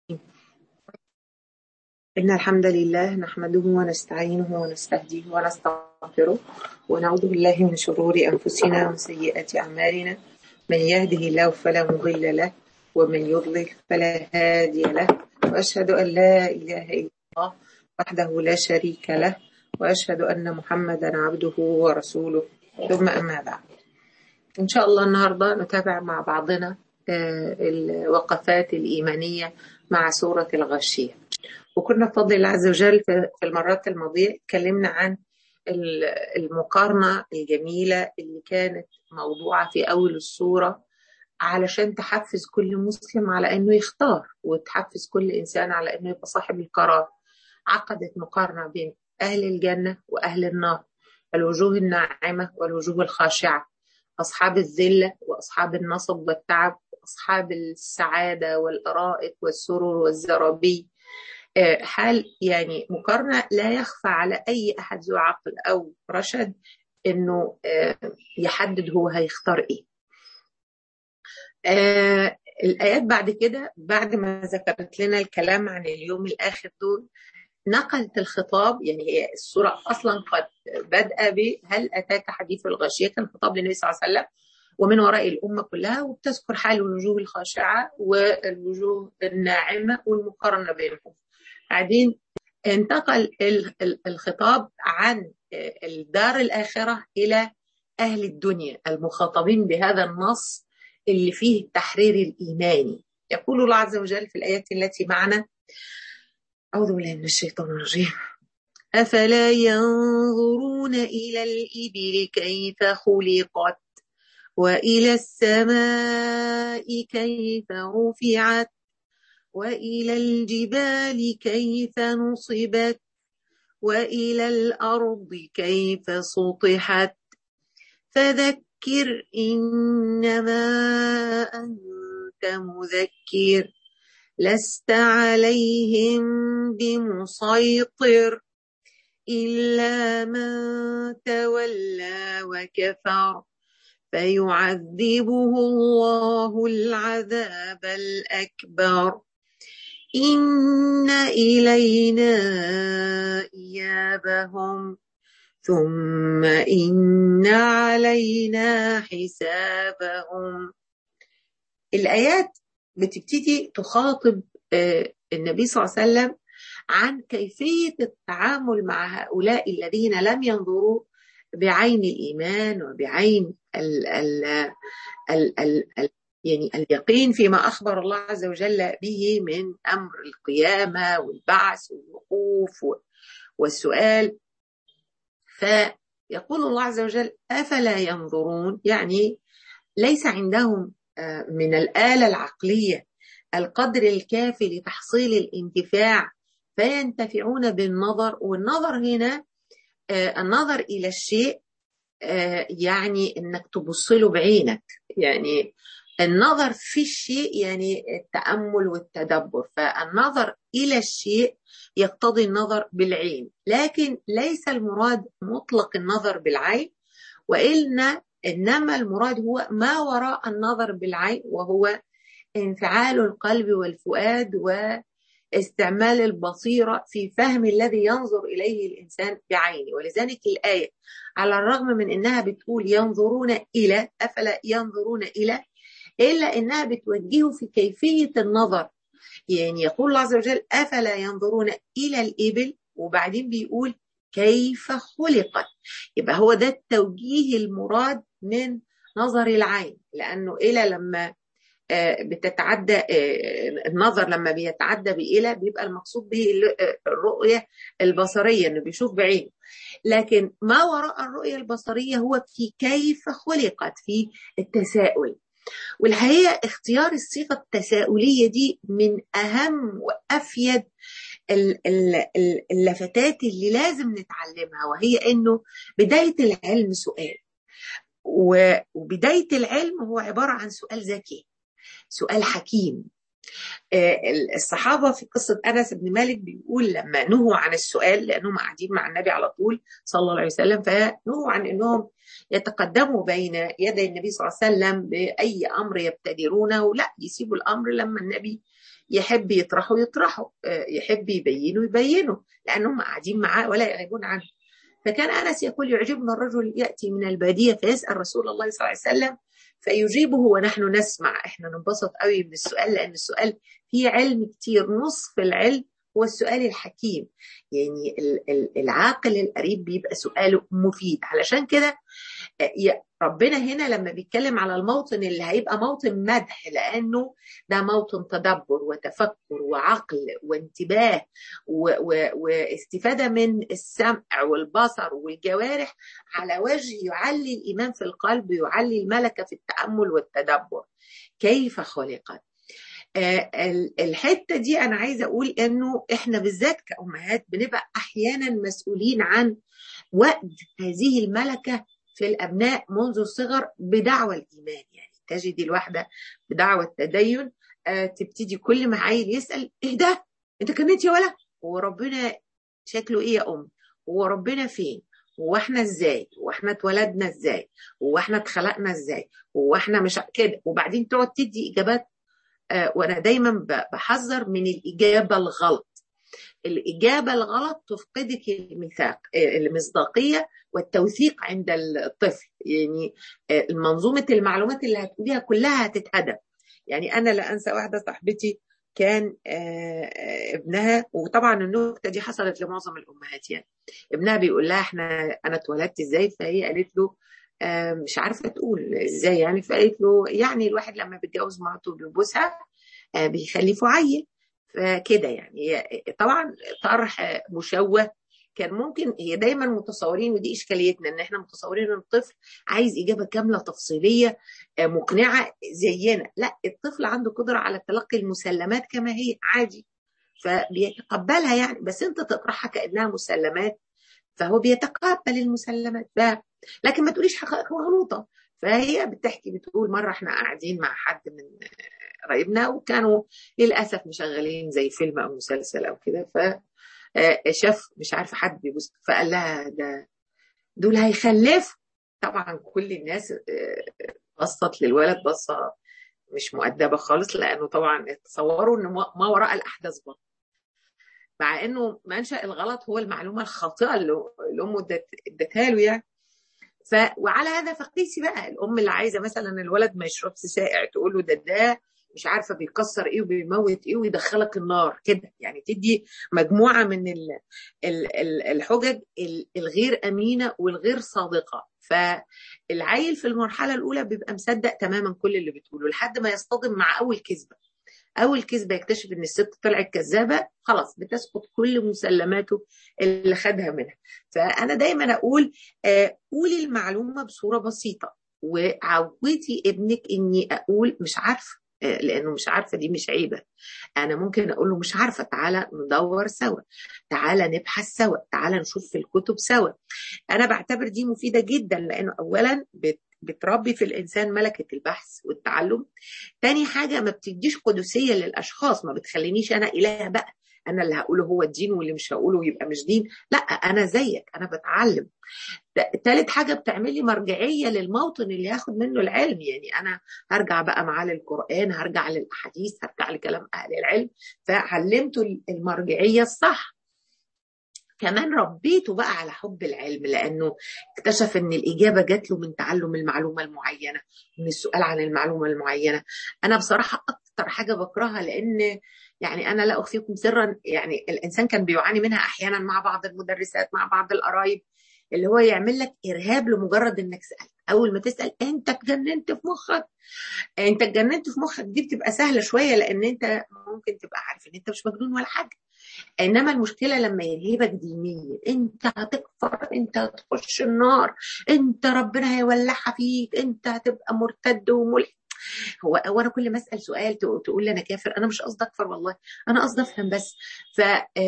إن الحمد لله نحمده ونستعينه ونستهديه ونستغفره ونعوذ بالله من شرور أنفسنا ومن سيئات أعمالنا من يهده الله فلا مضل له ومن يضلل فلا هادي له وأشهد أن لا إله إلا الله وحده لا شريك له وأشهد أن محمدا عبده ورسوله ثم أما بعد إن شاء الله النهاردة نتابع مع بعضنا الوقفات الإيمانية مع سورة الغاشية وكنا بفضل الله عز وجل في المرات الماضية اتكلمنا عن المقارنة الجميلة اللي كانت موضوعة في أول السورة علشان تحفز كل مسلم على أنه يختار وتحفز كل إنسان على أنه يبقى صاحب القرار عقدت مقارنة بين أهل الجنة وأهل النار الوجوه الناعمة والوجوه الخاشعة أصحاب الذلة وأصحاب النصب والتعب أصحاب السعادة والأرائك والسرور والزرابي حال يعني مقارنة لا يخفى على أي أحد ذو عقل أو رشد إنه يحدد هو هيختار إيه الآيات بعد كده بعد ما ذكرت لنا الكلام عن اليوم الآخر دول نقلت الخطاب يعني هي السورة أصلا قد بدأ بهل أتاك حديث الغاشية كان خطاب للنبي صلى الله عليه وسلم ومن وراء الأمة كلها وبتذكر حال الوجوه الخاشعة والوجوه الناعمة والمقارنة بينهم بعدين انتقل الخطاب عن الدار الآخرة إلى أهل الدنيا المخاطبين بهذا النص اللي فيه التحرير الإيماني يقول الله عز وجل في الآيات التي معنا أعوذ بالله من الشيطان الرجيم أفلا ينظرون إلى الإبل كيف خلقت وإلى السماء كيف رفعت وإلى الجبال كيف نصبت وإلى الأرض كيف سطحت فذكر إنما أنت مذكر لست عليهم بمسيطر إلا من تولى وكفر فيعذبه الله العذاب الأكبر إن إلينا إيابهم ثم إن علينا حسابهم الآيات بتبتدي تخاطب النبي صلى الله عليه وسلم عن كيفية التعامل مع هؤلاء الذين لم ينظروا بعين الإيمان وبعين ال ال ال ال ال يعني اليقين فيما أخبر الله عز وجل به من أمر القيامة والبعث والوقوف والسؤال فيقول الله عز وجل أفلا ينظرون يعني ليس عندهم من الآلة العقلية القدر الكافي لتحصيل الانتفاع فينتفعون بالنظر والنظر هنا النظر إلى الشيء يعني انك تبص له بعينك يعني النظر في الشيء يعني التامل والتدبر فالنظر الى الشيء يقتضي النظر بالعين لكن ليس المراد مطلق النظر بالعين وإن انما المراد هو ما وراء النظر بالعين وهو انفعال القلب والفؤاد واستعمال البصيره في فهم الذي ينظر اليه الانسان بعينه ولذلك الايه على الرغم من انها بتقول ينظرون الى افلا ينظرون الى الا انها بتوجهه في كيفيه النظر يعني يقول الله عز وجل افلا ينظرون الى الابل وبعدين بيقول كيف خلقت يبقى هو ده التوجيه المراد من نظر العين لانه الى لما بتتعدى النظر لما بيتعدى بإلى بيبقى المقصود به الرؤية البصرية انه بيشوف بعينه لكن ما وراء الرؤية البصرية هو في كيف خلقت في التساؤل والحقيقة اختيار الصيغة التساؤلية دي من أهم وأفيد اللفتات اللي لازم نتعلمها وهي انه بداية العلم سؤال وبداية العلم هو عبارة عن سؤال ذكي سؤال حكيم الصحابة في قصة أنس بن مالك بيقول لما نهوا عن السؤال لأنهم قاعدين مع النبي على طول صلى الله عليه وسلم فنهوا عن أنهم يتقدموا بين يدي النبي صلى الله عليه وسلم بأي أمر يبتدرونه لا يسيبوا الأمر لما النبي يحب يطرحوا يطرحوا يحب يبينوا يبينوا لانهم قاعدين معاه ولا يغيبون عنه فكان انس يقول يعجبنا الرجل ياتي من الباديه فيسال رسول الله صلى الله عليه وسلم فيجيبه ونحن نسمع احنا ننبسط قوي من السؤال لان السؤال فيه علم كتير نصف العلم هو السؤال الحكيم يعني العاقل القريب بيبقى سؤاله مفيد علشان كده ربنا هنا لما بيتكلم على الموطن اللي هيبقى موطن مدح لانه ده موطن تدبر وتفكر وعقل وانتباه و و واستفاده من السمع والبصر والجوارح على وجه يعلي الايمان في القلب يعلي الملكه في التامل والتدبر كيف خلقت الحته دي انا عايزه اقول انه احنا بالذات كامهات بنبقى احيانا مسؤولين عن وقت هذه الملكه في الابناء منذ الصغر بدعوى الايمان يعني تجد الواحده بدعوى التدين تبتدي كل ما عيل يسال ايه ده انت كنت يا ولا هو ربنا شكله ايه يا ام هو ربنا فين هو احنا ازاي هو احنا اتولدنا ازاي هو احنا اتخلقنا ازاي هو احنا مش كده وبعدين تقعد تدي اجابات وانا دايما بحذر من الاجابه الغلط الاجابه الغلط تفقدك الميثاق المصداقيه والتوثيق عند الطفل يعني منظومه المعلومات اللي هتقوليها كلها هتتهدم يعني انا لا انسى واحده صاحبتي كان ابنها وطبعا النكته دي حصلت لمعظم الامهات يعني ابنها بيقول لها احنا انا اتولدت ازاي فهي قالت له مش عارفه تقول ازاي يعني فقالت له يعني الواحد لما بيتجوز مراته بيبوسها بيخلفه عيل فكده يعني طبعا طرح مشوه كان ممكن هي دايما متصورين ودي اشكاليتنا ان احنا متصورين ان الطفل عايز اجابه كامله تفصيليه مقنعه زينا لا الطفل عنده قدره على تلقي المسلمات كما هي عادي فبيتقبلها يعني بس انت تطرحها كانها مسلمات فهو بيتقبل المسلمات ف... لكن ما تقوليش حقائق مغلوطه فهي بتحكي بتقول مره احنا قاعدين مع حد من قرايبنا وكانوا للاسف مشغلين زي فيلم او مسلسل او كده ف شاف مش عارفه حد بيبص فقال لها ده دول هيخلفوا طبعا كل الناس بصت للولد بصه مش مؤدبه خالص لانه طبعا تصوروا ان ما وراء الاحداث بطن مع انه منشا الغلط هو المعلومه الخاطئه اللي الام ادتها له يعني ف وعلى هذا فقيسي بقى الام اللي عايزه مثلا الولد ما يشربش سائع تقول له ده ده مش عارفه بيكسر ايه وبيموت ايه ويدخلك النار كده يعني تدي مجموعه من ال ال ال الحجج الغير امينه والغير صادقه فالعيل في المرحله الاولى بيبقى مصدق تماما كل اللي بتقوله لحد ما يصطدم مع اول كذبه اول كذبه يكتشف ان الست طلعت كذابه خلاص بتسقط كل مسلماته اللي خدها منها فانا دايما اقول آه قولي المعلومه بصوره بسيطه وعودي ابنك اني اقول مش عارفه لانه مش عارفه دي مش عيبه انا ممكن اقول له مش عارفه تعالى ندور سوا تعالى نبحث سوا تعالى نشوف في الكتب سوا انا بعتبر دي مفيده جدا لانه اولا بت بتربي في الانسان ملكه البحث والتعلم تاني حاجه ما بتديش قدسيه للاشخاص ما بتخلينيش انا اله بقى انا اللي هقوله هو الدين واللي مش هقوله يبقى مش دين لا انا زيك انا بتعلم تالت حاجه بتعملي مرجعيه للموطن اللي هاخد منه العلم يعني انا هرجع بقى معاه للقران هرجع للاحاديث هرجع لكلام اهل العلم فعلمته المرجعيه الصح كمان ربيته بقى على حب العلم لانه اكتشف ان الاجابه جات له من تعلم المعلومه المعينه من السؤال عن المعلومه المعينه انا بصراحه اكتر حاجه بكرهها لان يعني انا لا اخفيكم سرا يعني الانسان كان بيعاني منها احيانا مع بعض المدرسات مع بعض القرايب اللي هو يعمل لك ارهاب لمجرد انك سالت اول ما تسال انت اتجننت في مخك انت اتجننت في مخك دي بتبقى سهله شويه لان انت ممكن تبقى عارف ان انت مش مجنون ولا حاجه انما المشكله لما يرهبك دينيا انت هتكفر انت هتخش النار انت ربنا هيولعها فيك انت هتبقى مرتد وملحد هو هو انا كل ما اسال سؤال تقول لي انا كافر انا مش قصدي اكفر والله انا قصدي افهم بس ف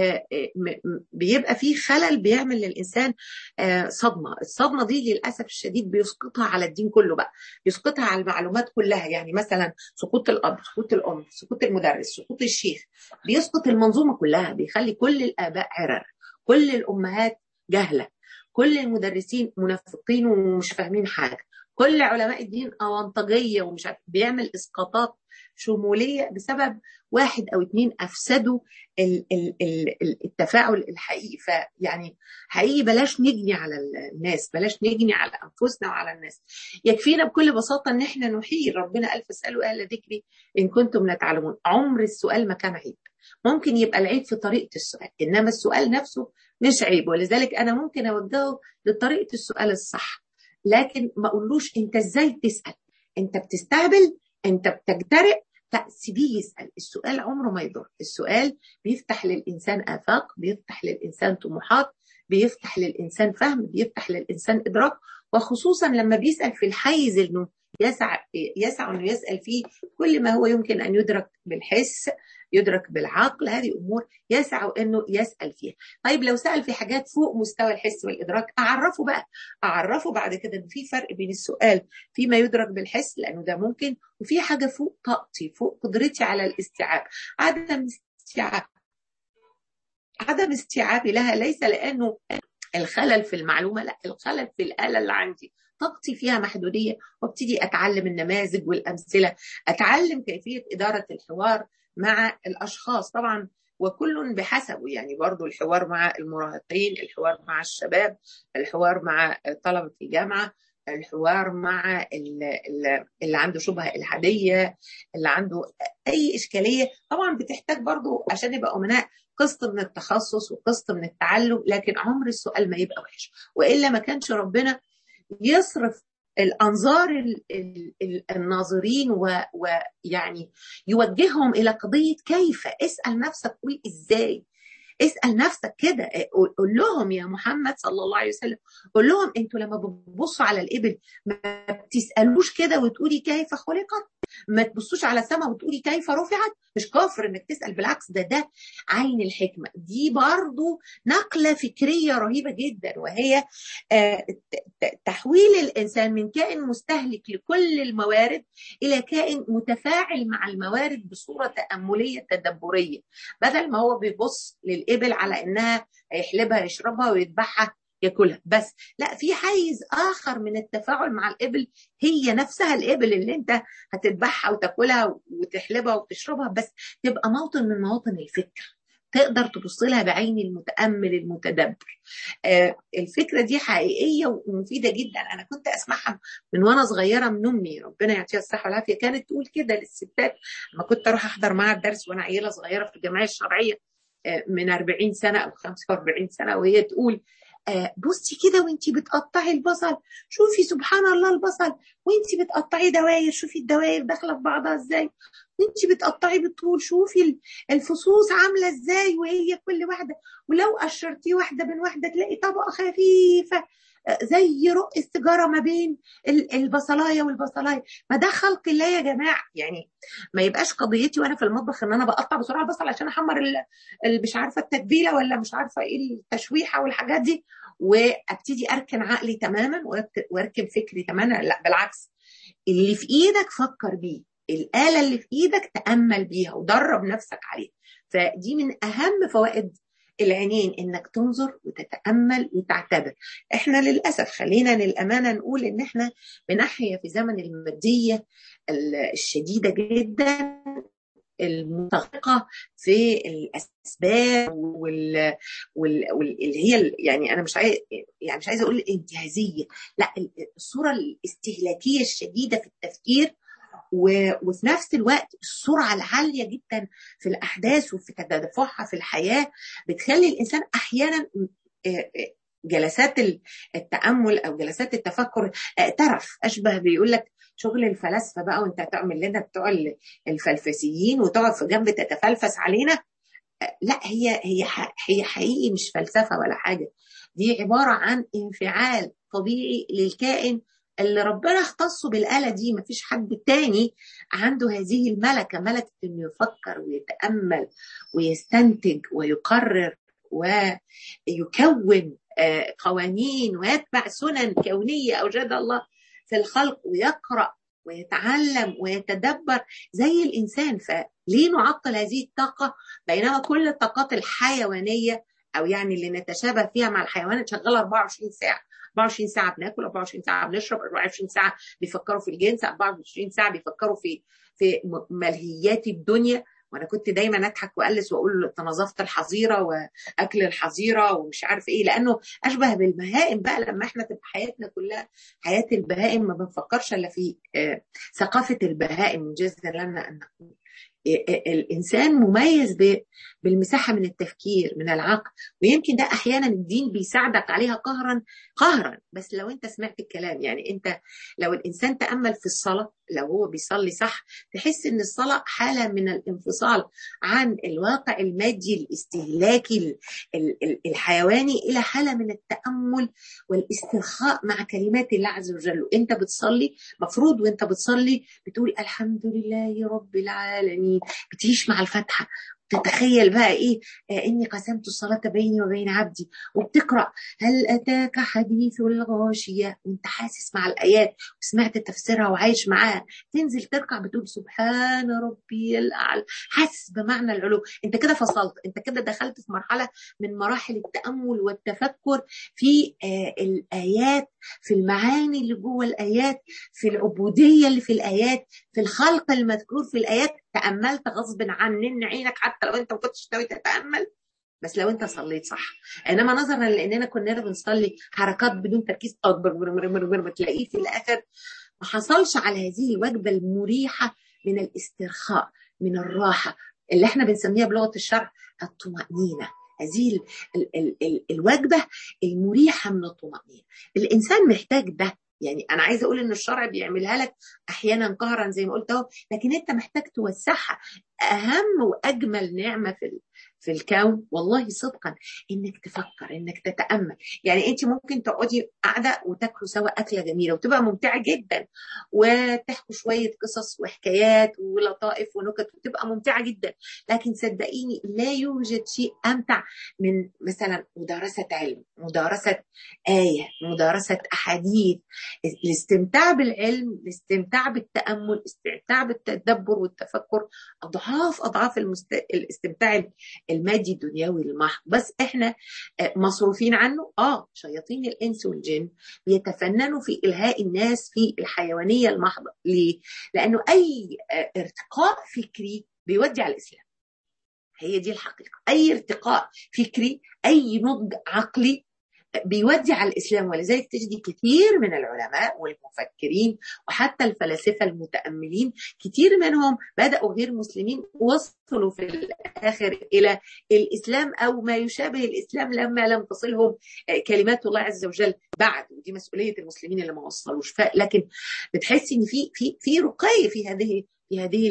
بيبقى في خلل بيعمل للانسان صدمه الصدمه دي للاسف الشديد بيسقطها على الدين كله بقى بيسقطها على المعلومات كلها يعني مثلا سقوط الاب سقوط الام سقوط المدرس سقوط الشيخ بيسقط المنظومه كلها بيخلي كل الاباء عرر كل الامهات جهله كل المدرسين منافقين ومش فاهمين حاجه كل علماء الدين اونطجيه ومش عارف بيعمل اسقاطات شموليه بسبب واحد او اثنين افسدوا التفاعل الحقيقي فيعني حقيقي بلاش نجني على الناس بلاش نجني على انفسنا وعلى الناس يكفينا بكل بساطه ان احنا نحيل ربنا الف اسالوا اهل ذكري ان كنتم لا تعلمون عمر السؤال ما كان عيب ممكن يبقى العيب في طريقه السؤال انما السؤال نفسه مش عيب ولذلك انا ممكن اوجهه لطريقه السؤال الصح لكن ما اقولوش انت ازاي تسال انت بتستهبل انت بتجترئ لا سيبيه يسال السؤال عمره ما يضر السؤال بيفتح للانسان افاق بيفتح للانسان طموحات بيفتح للانسان فهم بيفتح للانسان ادراك وخصوصا لما بيسال في الحيز انه يسعى يسعى انه يسال فيه كل ما هو يمكن ان يدرك بالحس يدرك بالعقل هذه امور يسعى انه يسال فيها طيب لو سال في حاجات فوق مستوى الحس والادراك اعرفه بقى اعرفه بعد كده ان في فرق بين السؤال فيما يدرك بالحس لانه ده ممكن وفي حاجه فوق طاقتي فوق قدرتي على الاستيعاب عدم استيعاب عدم استيعابي لها ليس لانه الخلل في المعلومه لا الخلل في الاله اللي عندي طاقتي فيها محدوديه وابتدي اتعلم النماذج والامثله اتعلم كيفيه اداره الحوار مع الاشخاص طبعا وكل بحسبه يعني برضو الحوار مع المراهقين الحوار مع الشباب الحوار مع طلبة الجامعة الحوار مع اللي عنده شبهة إلحادية اللي عنده أي إشكالية طبعا بتحتاج برضو عشان يبقى أمناء قسط من التخصص وقسط من التعلم لكن عمر السؤال ما يبقى وحش وإلا ما كانش ربنا يصرف الانظار الناظرين ويعني يوجههم الى قضيه كيف اسال نفسك قول ازاي اسال نفسك كده قول لهم يا محمد صلى الله عليه وسلم قول لهم انتوا لما بتبصوا على الابل ما بتسالوش كده وتقولي كيف خلقت ما تبصوش على السماء وتقولي كيف رفعت مش كافر انك تسال بالعكس ده ده عين الحكمه دي برضو نقله فكريه رهيبه جدا وهي تحويل الانسان من كائن مستهلك لكل الموارد الى كائن متفاعل مع الموارد بصوره تامليه تدبريه بدل ما هو بيبص للابل على انها هيحلبها يشربها ويذبحها ياكلها بس لا في حيز اخر من التفاعل مع الابل هي نفسها الابل اللي انت هتذبحها وتاكلها وتحلبها وتشربها بس تبقى موطن من مواطن الفكر تقدر تبص لها بعين المتامل المتدبر آه الفكره دي حقيقيه ومفيده جدا انا كنت اسمعها من وانا صغيره من امي ربنا يعطيها الصحه والعافيه كانت تقول كده للستات لما كنت اروح احضر معاها الدرس وانا عيله صغيره في الجمعيه الشرعيه آه من 40 سنه او 45 سنه وهي تقول آه بصي كده وانتي بتقطعي البصل شوفي سبحان الله البصل وانتي بتقطعي دواير شوفي الدواير داخله في بعضها ازاي وانتي بتقطعي بالطول شوفي الفصوص عامله ازاي وهي كل واحده ولو قشرتي واحده من واحده تلاقي طبقه خفيفه زي رق السيجاره ما بين البصلايه والبصلايه ما ده خلق الله يا جماعه يعني ما يبقاش قضيتي وانا في المطبخ ان انا بقطع بسرعه البصل عشان احمر مش عارفه التتبيله ولا مش عارفه ايه التشويحه والحاجات دي وابتدي اركن عقلي تماما واركن فكري تماما لا بالعكس اللي في ايدك فكر بيه الاله اللي في ايدك تامل بيها ودرب نفسك عليها فدي من اهم فوائد العينين انك تنظر وتتامل وتعتبر احنا للاسف خلينا للامانه نقول ان احنا بنحيا في زمن الماديه الشديده جدا المتغرقه في الاسباب وال... وال... واللي هي يعني انا مش عايز يعني مش عايزه اقول الانتهازيه لا الصوره الاستهلاكيه الشديده في التفكير و... وفي نفس الوقت السرعه العاليه جدا في الاحداث وفي تدفعها في الحياه بتخلي الانسان احيانا جلسات التامل او جلسات التفكر ترف اشبه بيقول لك شغل الفلاسفه بقى وانت هتعمل لنا بتوع الفلسفيين وتقعد في جنب تتفلفس علينا لا هي هي هي حقيقي مش فلسفه ولا حاجه دي عباره عن انفعال طبيعي للكائن اللي ربنا اختصه بالآلة دي مفيش حد تاني عنده هذه الملكة ملكة انه يفكر ويتأمل ويستنتج ويقرر ويكون قوانين ويتبع سنن كونية أوجدها الله في الخلق ويقرأ ويتعلم ويتدبر زي الإنسان فليه نعطل هذه الطاقة بينما كل الطاقات الحيوانية أو يعني اللي نتشابه فيها مع الحيوانات شغالة 24 ساعة 24 ساعة بناكل 24 ساعة بنشرب 24 ساعة بيفكروا في الجنس 24 ساعة بيفكروا في في ملهيات الدنيا وانا كنت دايما اضحك والس واقول نظافه الحظيره واكل الحظيره ومش عارف ايه لانه اشبه بالبهائم بقى لما احنا تبقى حياتنا كلها حياه البهائم ما بنفكرش الا في ثقافه البهائم جزا لنا ان نقول الانسان مميز بالمساحه من التفكير من العقل ويمكن ده احيانا الدين بيساعدك عليها قهرا قهرا بس لو انت سمعت الكلام يعني انت لو الانسان تامل في الصلاه لو هو بيصلي صح تحس ان الصلاه حاله من الانفصال عن الواقع المادي الاستهلاكي الحيواني الى حاله من التامل والاسترخاء مع كلمات الله عز وجل انت بتصلي مفروض وانت بتصلي بتقول الحمد لله رب العالمين بتعيش مع الفاتحه تتخيل بقى ايه آه اني قسمت الصلاه بيني وبين عبدي وبتقرا هل اتاك حديث الغاشيه وانت حاسس مع الايات وسمعت تفسيرها وعايش معاها تنزل تركع بتقول سبحان ربي الاعلى حاسس بمعنى العلو انت كده فصلت انت كده دخلت في مرحله من مراحل التامل والتفكر في آه الايات في المعاني اللي جوه الايات في العبوديه اللي في الايات في الخلق المذكور في الايات تاملت غصب عنن عينك حتى لو انت ما كنتش ناوي تتامل بس لو انت صليت صح انما نظرا لاننا كنا بنصلي حركات بدون تركيز اكبر تلاقيه في الاخر ما حصلش على هذه الوجبه المريحه من الاسترخاء من الراحه اللي احنا بنسميها بلغه الشرع الطمانينه هذه ال ال ال ال الوجبه المريحه من الطمانينه الانسان محتاج ده يعني انا عايزه اقول ان الشرع بيعملها لك احيانا قهرا زي ما قلت اهو لكن انت محتاج توسعها اهم واجمل نعمه في في الكون والله صدقا انك تفكر انك تتامل يعني انت ممكن تقعدي قاعده وتاكلوا سوا اكله جميله وتبقى ممتعه جدا وتحكوا شويه قصص وحكايات ولطائف ونكت وتبقى ممتعه جدا لكن صدقيني لا يوجد شيء امتع من مثلا مدارسه علم مدارسه ايه مدارسه احاديث الاستمتاع بالعلم الاستمتاع بالتامل الاستمتاع بالتدبر والتفكر اضعاف اضعاف المست... الاستمتاع المادي الدنيوي المحض بس احنا مصروفين عنه اه شياطين الانس والجن بيتفننوا في الهاء الناس في الحيوانيه المحضه ليه؟ لانه اي ارتقاء فكري بيودي على الاسلام هي دي الحقيقه اي ارتقاء فكري اي نضج عقلي بيودي على الاسلام ولذلك تجدي كثير من العلماء والمفكرين وحتى الفلاسفه المتاملين كثير منهم بداوا غير مسلمين وصلوا في الاخر الى الاسلام او ما يشابه الاسلام لما لم تصلهم كلمات الله عز وجل بعد ودي مسؤوليه المسلمين اللي ما وصلوش لكن بتحسي ان في في في رقي في هذه في هذه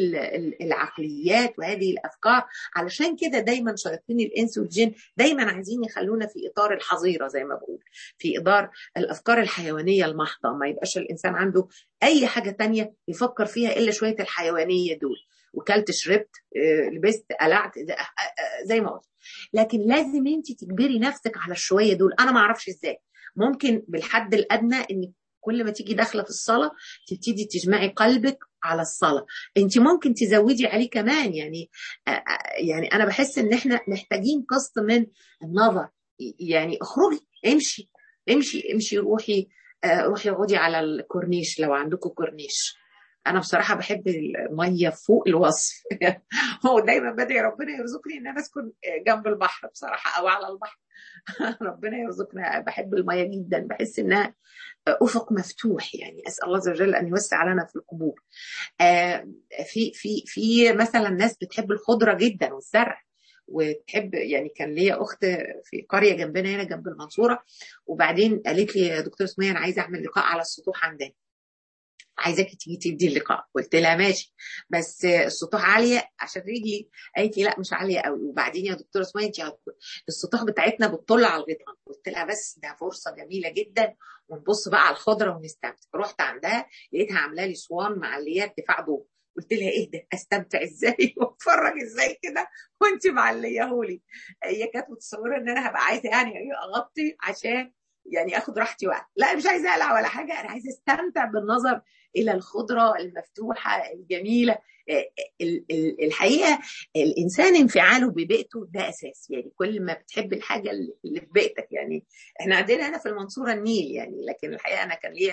العقليات وهذه الافكار علشان كده دايما شياطين الانس والجن دايما عايزين يخلونا في اطار الحظيره زي ما بقول في اطار الافكار الحيوانيه المحضه ما يبقاش الانسان عنده اي حاجه تانية يفكر فيها الا شويه الحيوانيه دول وكلت شربت لبست قلعت زي ما قلت لكن لازم انت تجبري نفسك على الشويه دول انا ما اعرفش ازاي ممكن بالحد الادنى ان كل ما تيجي داخله في الصلاه تبتدي تجمعي قلبك على الصلاه انت ممكن تزودي عليه كمان يعني يعني انا بحس ان احنا محتاجين قسط من النظر يعني اخرجي امشي امشي امشي روحي روحي اقعدي على الكورنيش لو عندكم كورنيش انا بصراحه بحب الميه فوق الوصف هو دايما بدعي ربنا يرزقني ان انا اسكن جنب البحر بصراحه او على البحر ربنا يرزقنا بحب الميه جدا بحس انها افق مفتوح يعني اسال الله عز وجل ان يوسع لنا في القبور في في في مثلا ناس بتحب الخضره جدا والزرع وتحب يعني كان ليا اخت في قريه جنبنا هنا جنب المنصوره وبعدين قالت لي يا دكتور سميه انا عايزه اعمل لقاء على السطوح عندنا عايزاكي تيجي تدي اللقاء قلت لها ماشي بس السطوح عاليه عشان رجلي قالت لي لا مش عاليه قوي وبعدين يا دكتوره اسماء انت السطوح بتاعتنا بتطل على الغيطان قلت لها بس ده فرصه جميله جدا ونبص بقى على الخضره ونستمتع رحت عندها لقيتها عامله لي صوان معليه ارتفاع ضوء قلت لها ايه ده استمتع ازاي واتفرج ازاي كده وانت معليهولي هي كانت متصوره ان انا هبقى عايزه يعني اغطي عشان يعني اخد راحتي وقت لا مش عايزه اقلع ولا حاجه انا عايزه استمتع بالنظر الى الخضره المفتوحه الجميله الحقيقه الانسان انفعاله ببيئته ده اساس يعني كل ما بتحب الحاجه اللي في بيئتك يعني احنا عندنا هنا في المنصوره النيل يعني لكن الحقيقه انا كان ليا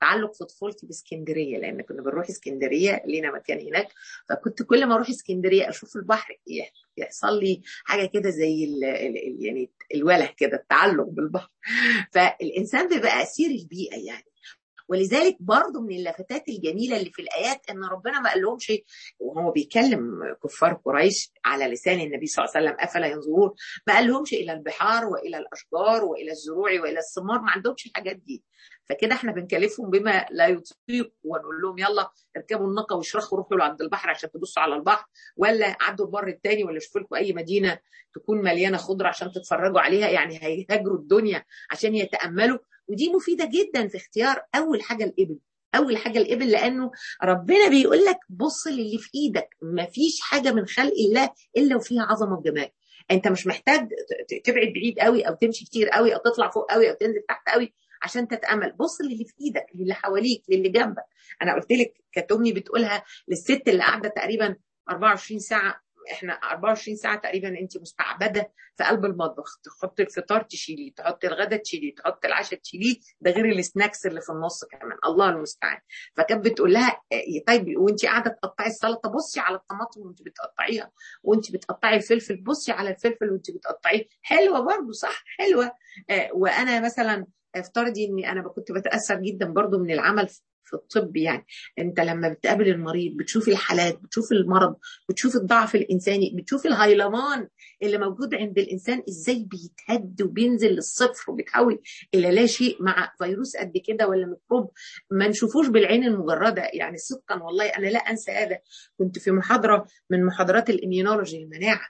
تعلق في طفولتي باسكندريه لان كنا بنروح اسكندريه لينا مكان هناك فكنت كل ما اروح اسكندريه اشوف البحر يحصل لي حاجه كده زي ال ال يعني الوله كده التعلق بالبحر فالانسان بيبقى اسير البيئه يعني ولذلك برضه من اللفتات الجميله اللي في الايات ان ربنا ما قال لهمش وهو بيكلم كفار قريش على لسان النبي صلى الله عليه وسلم افلا ينظرون ما قال لهمش الى البحار والى الاشجار والى الزروع والى الثمار ما عندهمش الحاجات دي فكده احنا بنكلفهم بما لا يطيق ونقول لهم يلا اركبوا الناقه واشرخوا روحوا عند البحر عشان تبصوا على البحر ولا عدوا البر الثاني ولا شوفوا لكم اي مدينه تكون مليانه خضره عشان تتفرجوا عليها يعني هيهاجروا الدنيا عشان يتاملوا ودي مفيده جدا في اختيار اول حاجه الابل اول حاجه الابل لانه ربنا بيقول لك بص للي في ايدك مفيش حاجه من خلق الله الا وفيها عظمه وجمال انت مش محتاج تبعد بعيد قوي او تمشي كتير قوي او تطلع فوق قوي او تنزل تحت قوي عشان تتامل بص للي في ايدك للي حواليك للي جنبك انا قلت لك كانت امي بتقولها للست اللي قاعده تقريبا 24 ساعه احنا 24 ساعه تقريبا انت مستعبده في قلب المطبخ تحطي الفطار تشيليه تحطي الغدا تشيليه تحطي العشاء تشيليه ده غير السناكس اللي في النص كمان الله المستعان فكانت بتقول لها طيب وانت قاعده تقطعي السلطه بصي على الطماطم وانت بتقطعيها وانت بتقطعي الفلفل بصي على الفلفل وانت بتقطعيه حلوه برضه صح حلوه وانا مثلا افترضي اني انا كنت بتاثر جدا برضو من العمل في الطب يعني انت لما بتقابل المريض بتشوف الحالات بتشوف المرض بتشوف الضعف الانساني بتشوف الهيلمان اللي موجود عند الانسان ازاي بيتهد وبينزل للصفر وبيتحول الى لا شيء مع فيروس قد كده ولا ميكروب ما نشوفوش بالعين المجرده يعني صدقا والله انا لا انسى هذا كنت في محاضره من محاضرات الاميونولوجي المناعه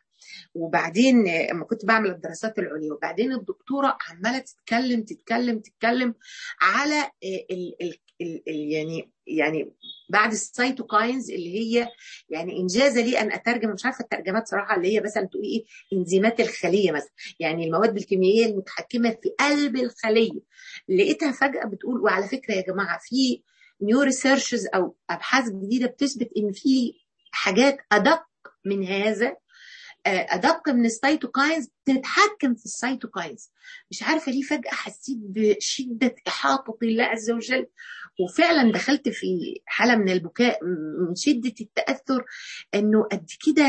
وبعدين اما كنت بعمل الدراسات العليا وبعدين الدكتوره عماله تتكلم تتكلم تتكلم على ال ال ال يعني يعني بعد السيتوكاينز اللي هي يعني انجاز لي ان اترجم مش عارفه الترجمات صراحه اللي هي مثلا تقول ايه انزيمات الخليه مثلا يعني المواد الكيميائيه المتحكمه في قلب الخليه لقيتها فجاه بتقول وعلى فكره يا جماعه في نيو ريسيرشز او ابحاث جديده بتثبت ان في حاجات ادق من هذا ادق من السيتوكاينز تتحكم في السيتوكاينز مش عارفه ليه فجاه حسيت بشده احاطه الله عز وجل وفعلا دخلت في حاله من البكاء من شده التاثر انه قد كده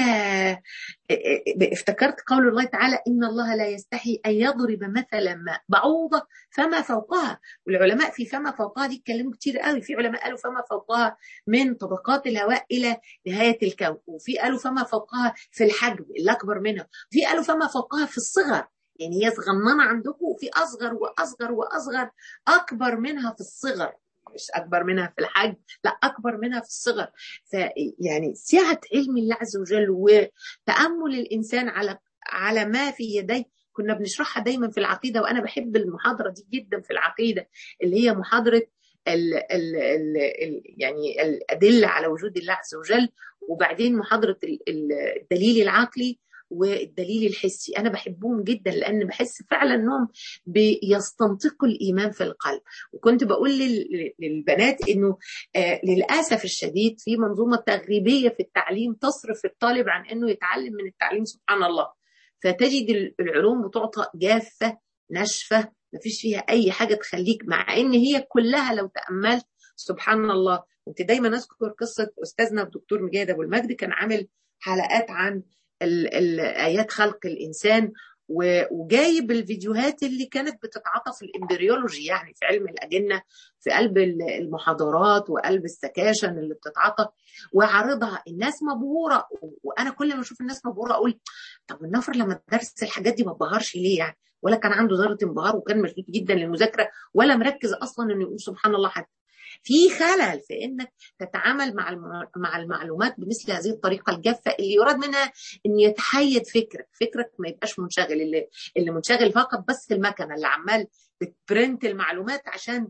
افتكرت قول الله تعالى ان الله لا يستحي ان يضرب مثلا ما بعوضه فما فوقها والعلماء في فما فوقها دي اتكلموا كتير قوي في علماء قالوا فما فوقها من طبقات الهواء الى نهايه الكون وفي قالوا فما فوقها في الحجم اللي اكبر منها في قالوا فما فوقها في الصغر يعني هي صغننه عندكم وفي اصغر واصغر واصغر اكبر منها في الصغر مش اكبر منها في الحجم لا اكبر منها في الصغر فيعني سعه علم الله عز وجل وتامل الانسان على على ما في يديه كنا بنشرحها دايما في العقيده وانا بحب المحاضره دي جدا في العقيده اللي هي محاضره ال ال ال ال يعني الادله على وجود الله عز وجل وبعدين محاضره الدليل العقلي والدليل الحسي انا بحبهم جدا لان بحس فعلا انهم بيستنطقوا الايمان في القلب وكنت بقول للبنات انه آه للاسف الشديد في منظومه تغريبيه في التعليم تصرف الطالب عن انه يتعلم من التعليم سبحان الله فتجد العلوم بتعطى جافه ناشفه ما فيش فيها اي حاجه تخليك مع ان هي كلها لو تاملت سبحان الله كنت دايما اذكر قصه استاذنا الدكتور مجاهد ابو المجد كان عامل حلقات عن ايات خلق الانسان وجايب الفيديوهات اللي كانت بتتعاطى في الامبريولوجي يعني في علم الاجنه في قلب المحاضرات وقلب السكاشن اللي بتتعاطى وعارضها الناس مبهوره وانا كل ما اشوف الناس مبهوره اقول طب النفر لما درس الحاجات دي ما اتبهرش ليه يعني ولا كان عنده ذره انبهار وكان مشدود جدا للمذاكره ولا مركز اصلا انه يقول سبحان الله حتى في خلل في انك تتعامل مع مع المعلومات بمثل هذه الطريقه الجافه اللي يراد منها ان يتحيد فكرك، فكرك ما يبقاش منشغل اللي اللي منشغل فقط بس في المكنه اللي عمال بتبرنت المعلومات عشان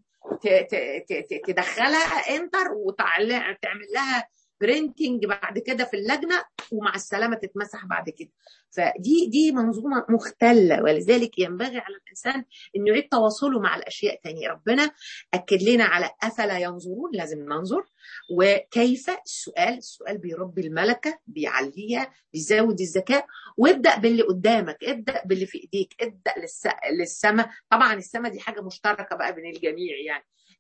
تدخلها انتر وتعمل لها برينتنج بعد كده في اللجنه ومع السلامه تتمسح بعد كده فدي دي منظومه مختله ولذلك ينبغي على الانسان انه يعيد تواصله مع الاشياء تاني ربنا اكد لنا على افلا ينظرون لازم ننظر وكيف السؤال السؤال بيربي الملكه بيعليها بيزود الذكاء وابدا باللي قدامك ابدا باللي في ايديك ابدا للسماء طبعا السماء دي حاجه مشتركه بقى بين الجميع يعني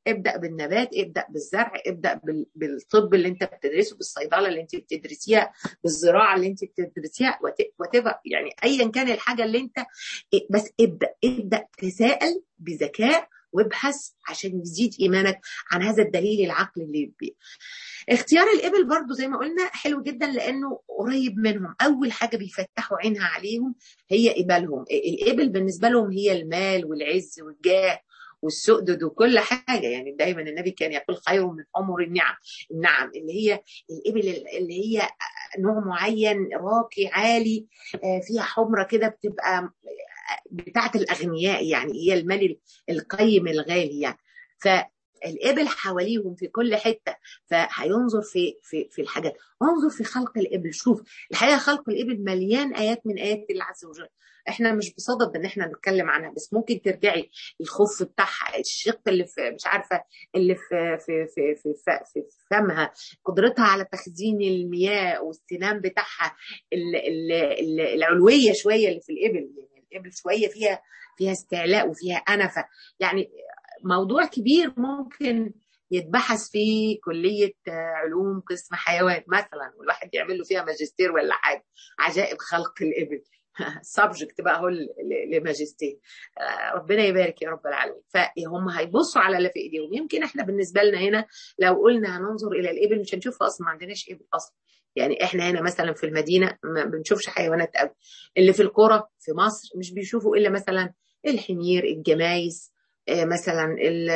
ابدا بالنبات ابدا بالزرع ابدا بالطب اللي انت بتدرسه بالصيدله اللي انت بتدرسيها بالزراعه اللي انت بتدرسيها وتبقى يعني ايا كان الحاجه اللي انت بس ابدا ابدا تساءل بذكاء وابحث عشان يزيد ايمانك عن هذا الدليل العقلي اللي بيه. اختيار الابل برضو زي ما قلنا حلو جدا لانه قريب منهم اول حاجه بيفتحوا عينها عليهم هي ابلهم الابل بالنسبه لهم هي المال والعز والجاه والسؤدد وكل حاجه يعني دايما النبي كان يقول خير من عمر النعم النعم اللي هي الابل اللي هي نوع معين راقي عالي فيها حمره كده بتبقى بتاعت الاغنياء يعني هي المال القيم الغالي يعني فالابل حواليهم في كل حته فهينظر في في في الحاجات انظر في خلق الابل شوف الحقيقه خلق الابل مليان ايات من ايات الله عز وجل احنا مش بصدد ان احنا نتكلم عنها بس ممكن ترجعي الخف بتاعها الشق اللي في مش عارفه اللي في في في في, في, في فمها قدرتها على تخزين المياه والسنام بتاعها ال ال ال العلويه شويه اللي في الابل يعني الابل شويه فيها فيها استعلاء وفيها انفه يعني موضوع كبير ممكن يتبحث في كلية علوم قسم حيوان مثلا والواحد يعمل له فيها ماجستير ولا حاجة عجائب خلق الإبل سبجكت بقى هو لماجستير ربنا يبارك يا رب العالمين فهم هيبصوا على اللي في ايديهم يمكن احنا بالنسبه لنا هنا لو قلنا هننظر الى الابل مش هنشوفها اصلا ما عندناش ابل اصلا يعني احنا هنا مثلا في المدينه ما بنشوفش حيوانات قوي اللي في القرى في مصر مش بيشوفوا الا مثلا الحمير الجمايس مثلا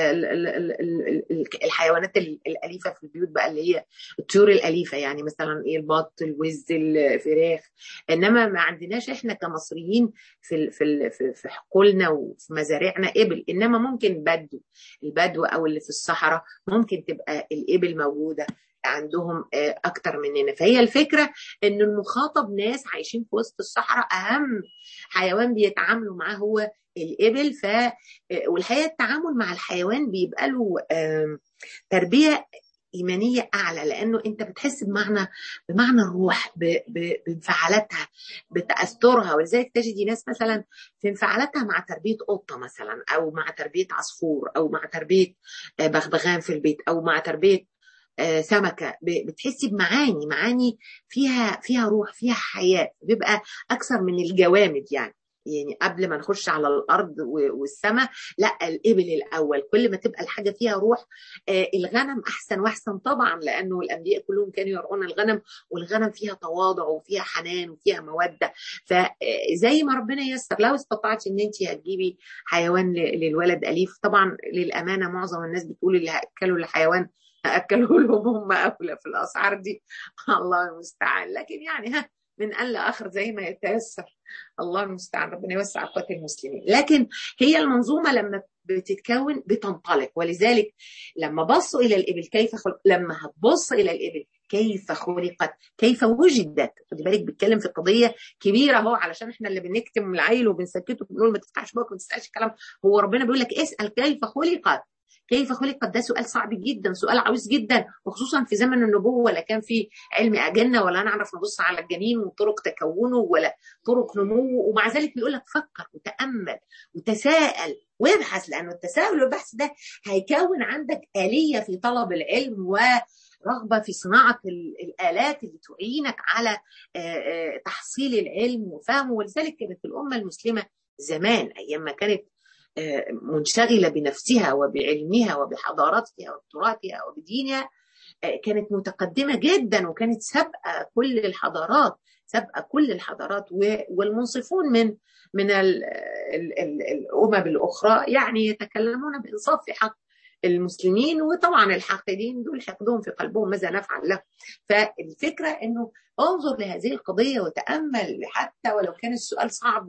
الحيوانات الاليفه في البيوت بقى اللي هي الطيور الاليفه يعني مثلا ايه البط الوز الفراخ انما ما عندناش احنا كمصريين في في في حقولنا وفي مزارعنا ابل انما ممكن بدو البدو او اللي في الصحراء ممكن تبقى الابل موجوده عندهم اكتر مننا فهي الفكره ان المخاطب ناس عايشين في وسط الصحراء اهم حيوان بيتعاملوا معاه هو الابل ف والحقيقه التعامل مع الحيوان بيبقى له تربيه ايمانيه اعلى لانه انت بتحس بمعنى بمعنى الروح بانفعالاتها بتاثرها ولذلك تجدي ناس مثلا في انفعالاتها مع تربيه قطه مثلا او مع تربيه عصفور او مع تربيه بغبغان في البيت او مع تربيه سمكه بتحسي بمعاني معاني فيها فيها روح فيها حياه بيبقى اكثر من الجوامد يعني يعني قبل ما نخش على الارض والسماء لا الابل الاول كل ما تبقى الحاجه فيها روح آه الغنم احسن واحسن طبعا لانه الانبياء كلهم كانوا يرعون الغنم والغنم فيها تواضع وفيها حنان وفيها موده فزي ما ربنا ييسر لو استطعتي ان انت هتجيبي حيوان للولد اليف طبعا للامانه معظم الناس بتقول اللي اكلوا الحيوان اكلوا لهم هم اولى في الاسعار دي الله المستعان لكن يعني ها من قال لاخر زي ما يتيسر الله المستعان ربنا يوسع قوة المسلمين لكن هي المنظومة لما بتتكون بتنطلق ولذلك لما بصوا إلى الإبل كيف خلق لما هتبص إلى الإبل كيف خلقت كيف وجدت خدي بالك بيتكلم في قضية كبيرة اهو علشان احنا اللي بنكتم العيل وبنسكته بنقول ما تفتحش بقك ما تسألش الكلام هو ربنا بيقول لك اسأل كيف خلقت كيف خلقت ده سؤال صعب جدا سؤال عويص جدا وخصوصا في زمن النبوه لا كان في علم اجنه ولا نعرف نبص على الجنين وطرق تكونه ولا طرق نموه ومع ذلك بيقول لك فكر وتامل وتساءل وابحث لانه التساؤل والبحث ده هيكون عندك اليه في طلب العلم ورغبه في صناعه الالات اللي تعينك على تحصيل العلم وفهمه ولذلك كانت الامه المسلمه زمان ايام ما كانت منشغلة بنفسها وبعلمها وبحضارتها وبتراثها وبدينها كانت متقدمة جدا وكانت سابقة كل الحضارات سابقة كل الحضارات والمنصفون من من الأمم الأخرى يعني يتكلمون بإنصاف في حق المسلمين وطبعا الحاقدين دول حقدهم في قلبهم ماذا نفعل له فالفكرة أنه انظر لهذه القضية وتأمل حتى ولو كان السؤال صعب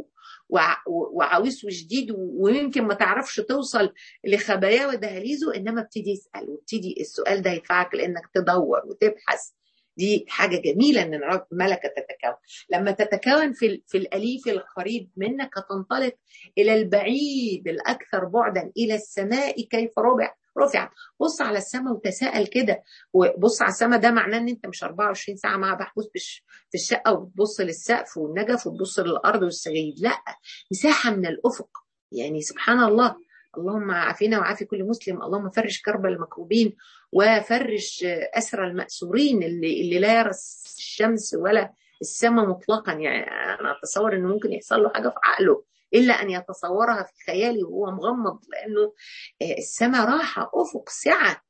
وعويس وشديد ويمكن ما تعرفش توصل لخباياه ودهاليزه انما ابتدي اسال وابتدي السؤال ده يدفعك لانك تدور وتبحث دي حاجه جميله ان ملكه تتكون لما تتكون في في الاليف القريب منك هتنطلق الى البعيد الاكثر بعدا الى السماء كيف ربع رفعت بص على السماء وتساءل كده وبص على السماء ده معناه ان انت مش 24 ساعه مع محبوس في الشقه وبتبص للسقف والنجف وتبص للارض والسجايد لا مساحه من الافق يعني سبحان الله اللهم عافينا وعافي كل مسلم اللهم فرج كرب المكروبين وفرج أسرى المأسورين اللي, اللي لا يرى الشمس ولا السماء مطلقا يعني أنا أتصور إنه ممكن يحصل له حاجة في عقله إلا أن يتصورها في خيالي وهو مغمض لأنه السماء راحة أفق سعة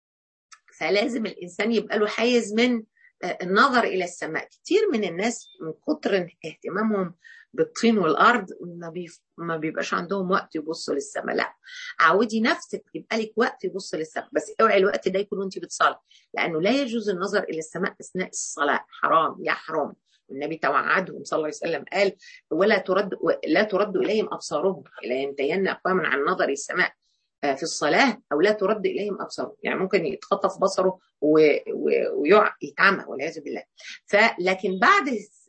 فلازم الإنسان يبقى له حيز من النظر إلى السماء كتير من الناس من كتر اهتمامهم بالطين والارض ما, بيف... ما بيبقاش عندهم وقت يبصوا للسماء لا عودي نفسك يبقى لك وقت يبص للسماء بس اوعي الوقت ده يكون وانت بتصلي لانه لا يجوز النظر الى السماء اثناء الصلاه حرام يا حرام النبي توعدهم صلى الله عليه وسلم قال ولا ترد لا ترد اليهم ابصارهم لا ينتهين اقواما عن نظر السماء في الصلاه او لا ترد اليهم ابصارهم يعني ممكن يتخطف بصره ويقع يتعمى والعياذ بالله فلكن بعد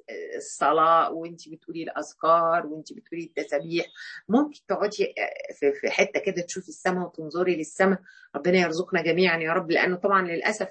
الصلاة وانت بتقولي الأذكار وانت بتقولي التسابيح ممكن تقعدي في حتة كده تشوفي السماء وتنظري للسماء ربنا يرزقنا جميعا يا رب لأنه طبعا للأسف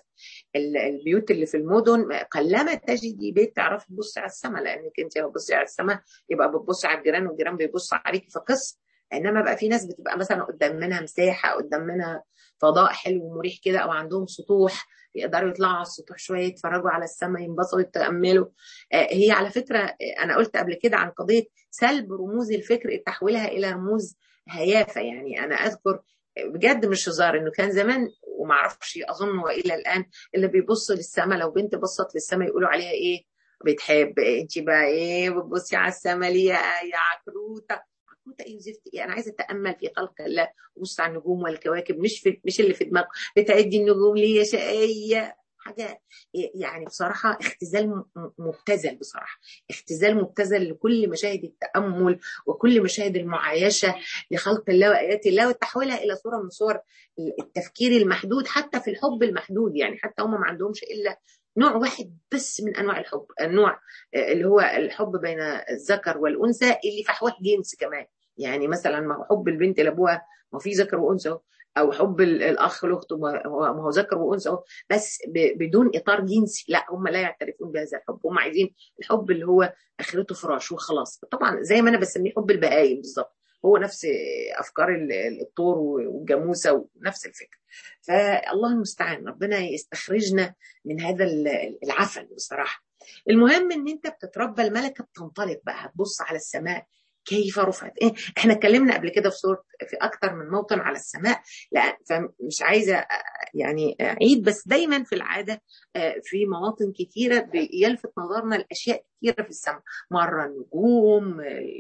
البيوت اللي في المدن قلما تجدي بيت تعرفي تبصي على السماء لأنك انت لو بصي على السماء يبقى بتبصي على الجيران والجيران بيبصوا عليكي فقصة انما بقى في ناس بتبقى مثلا قدام منها مساحه قدام منها فضاء حلو ومريح كده او عندهم سطوح يقدروا يطلعوا على السطوح شويه يتفرجوا على السماء ينبسطوا يتاملوا هي على فكره انا قلت قبل كده عن قضيه سلب رموز الفكر تحويلها الى رموز هيافه يعني انا اذكر بجد مش هزار انه كان زمان وما اعرفش اظن والى الان اللي بيبص للسماء لو بنت بصت للسماء يقولوا عليها ايه بتحب انت بقى ايه بتبصي على السماء ليه يا عكروته كنت ايه زفت ايه انا عايزه اتامل في خلق الله وابص على النجوم والكواكب مش في مش اللي في دماغك بتعدي النجوم ليه يا شقيه حاجه يعني بصراحه اختزال مبتذل بصراحه اختزال مبتذل لكل مشاهد التامل وكل مشاهد المعايشه لخلق الله وايات الله وتحويلها الى صوره من صور التفكير المحدود حتى في الحب المحدود يعني حتى هم ما عندهمش الا نوع واحد بس من انواع الحب النوع اللي هو الحب بين الذكر والانثى اللي فحواه جنس كمان يعني مثلا ما هو حب البنت لابوها ما في ذكر وانثى او حب الاخ لاخته ما هو ذكر وانثى بس بدون اطار جنسي لا هم لا يعترفون بهذا الحب هم عايزين الحب اللي هو اخرته فراش وخلاص طبعا زي ما انا بسميه حب البهايم بالظبط هو نفس افكار الطور والجاموسه ونفس الفكره فالله المستعان ربنا يستخرجنا من هذا العفن بصراحه المهم ان انت بتتربى الملكه بتنطلق بقى هتبص على السماء كيف رفعت إيه؟ احنا اتكلمنا قبل كده في صوره في اكتر من موطن على السماء لا فمش عايزه يعني اعيد بس دايما في العاده في مواطن كثيره بيلفت نظرنا الاشياء كثيره في السماء مره النجوم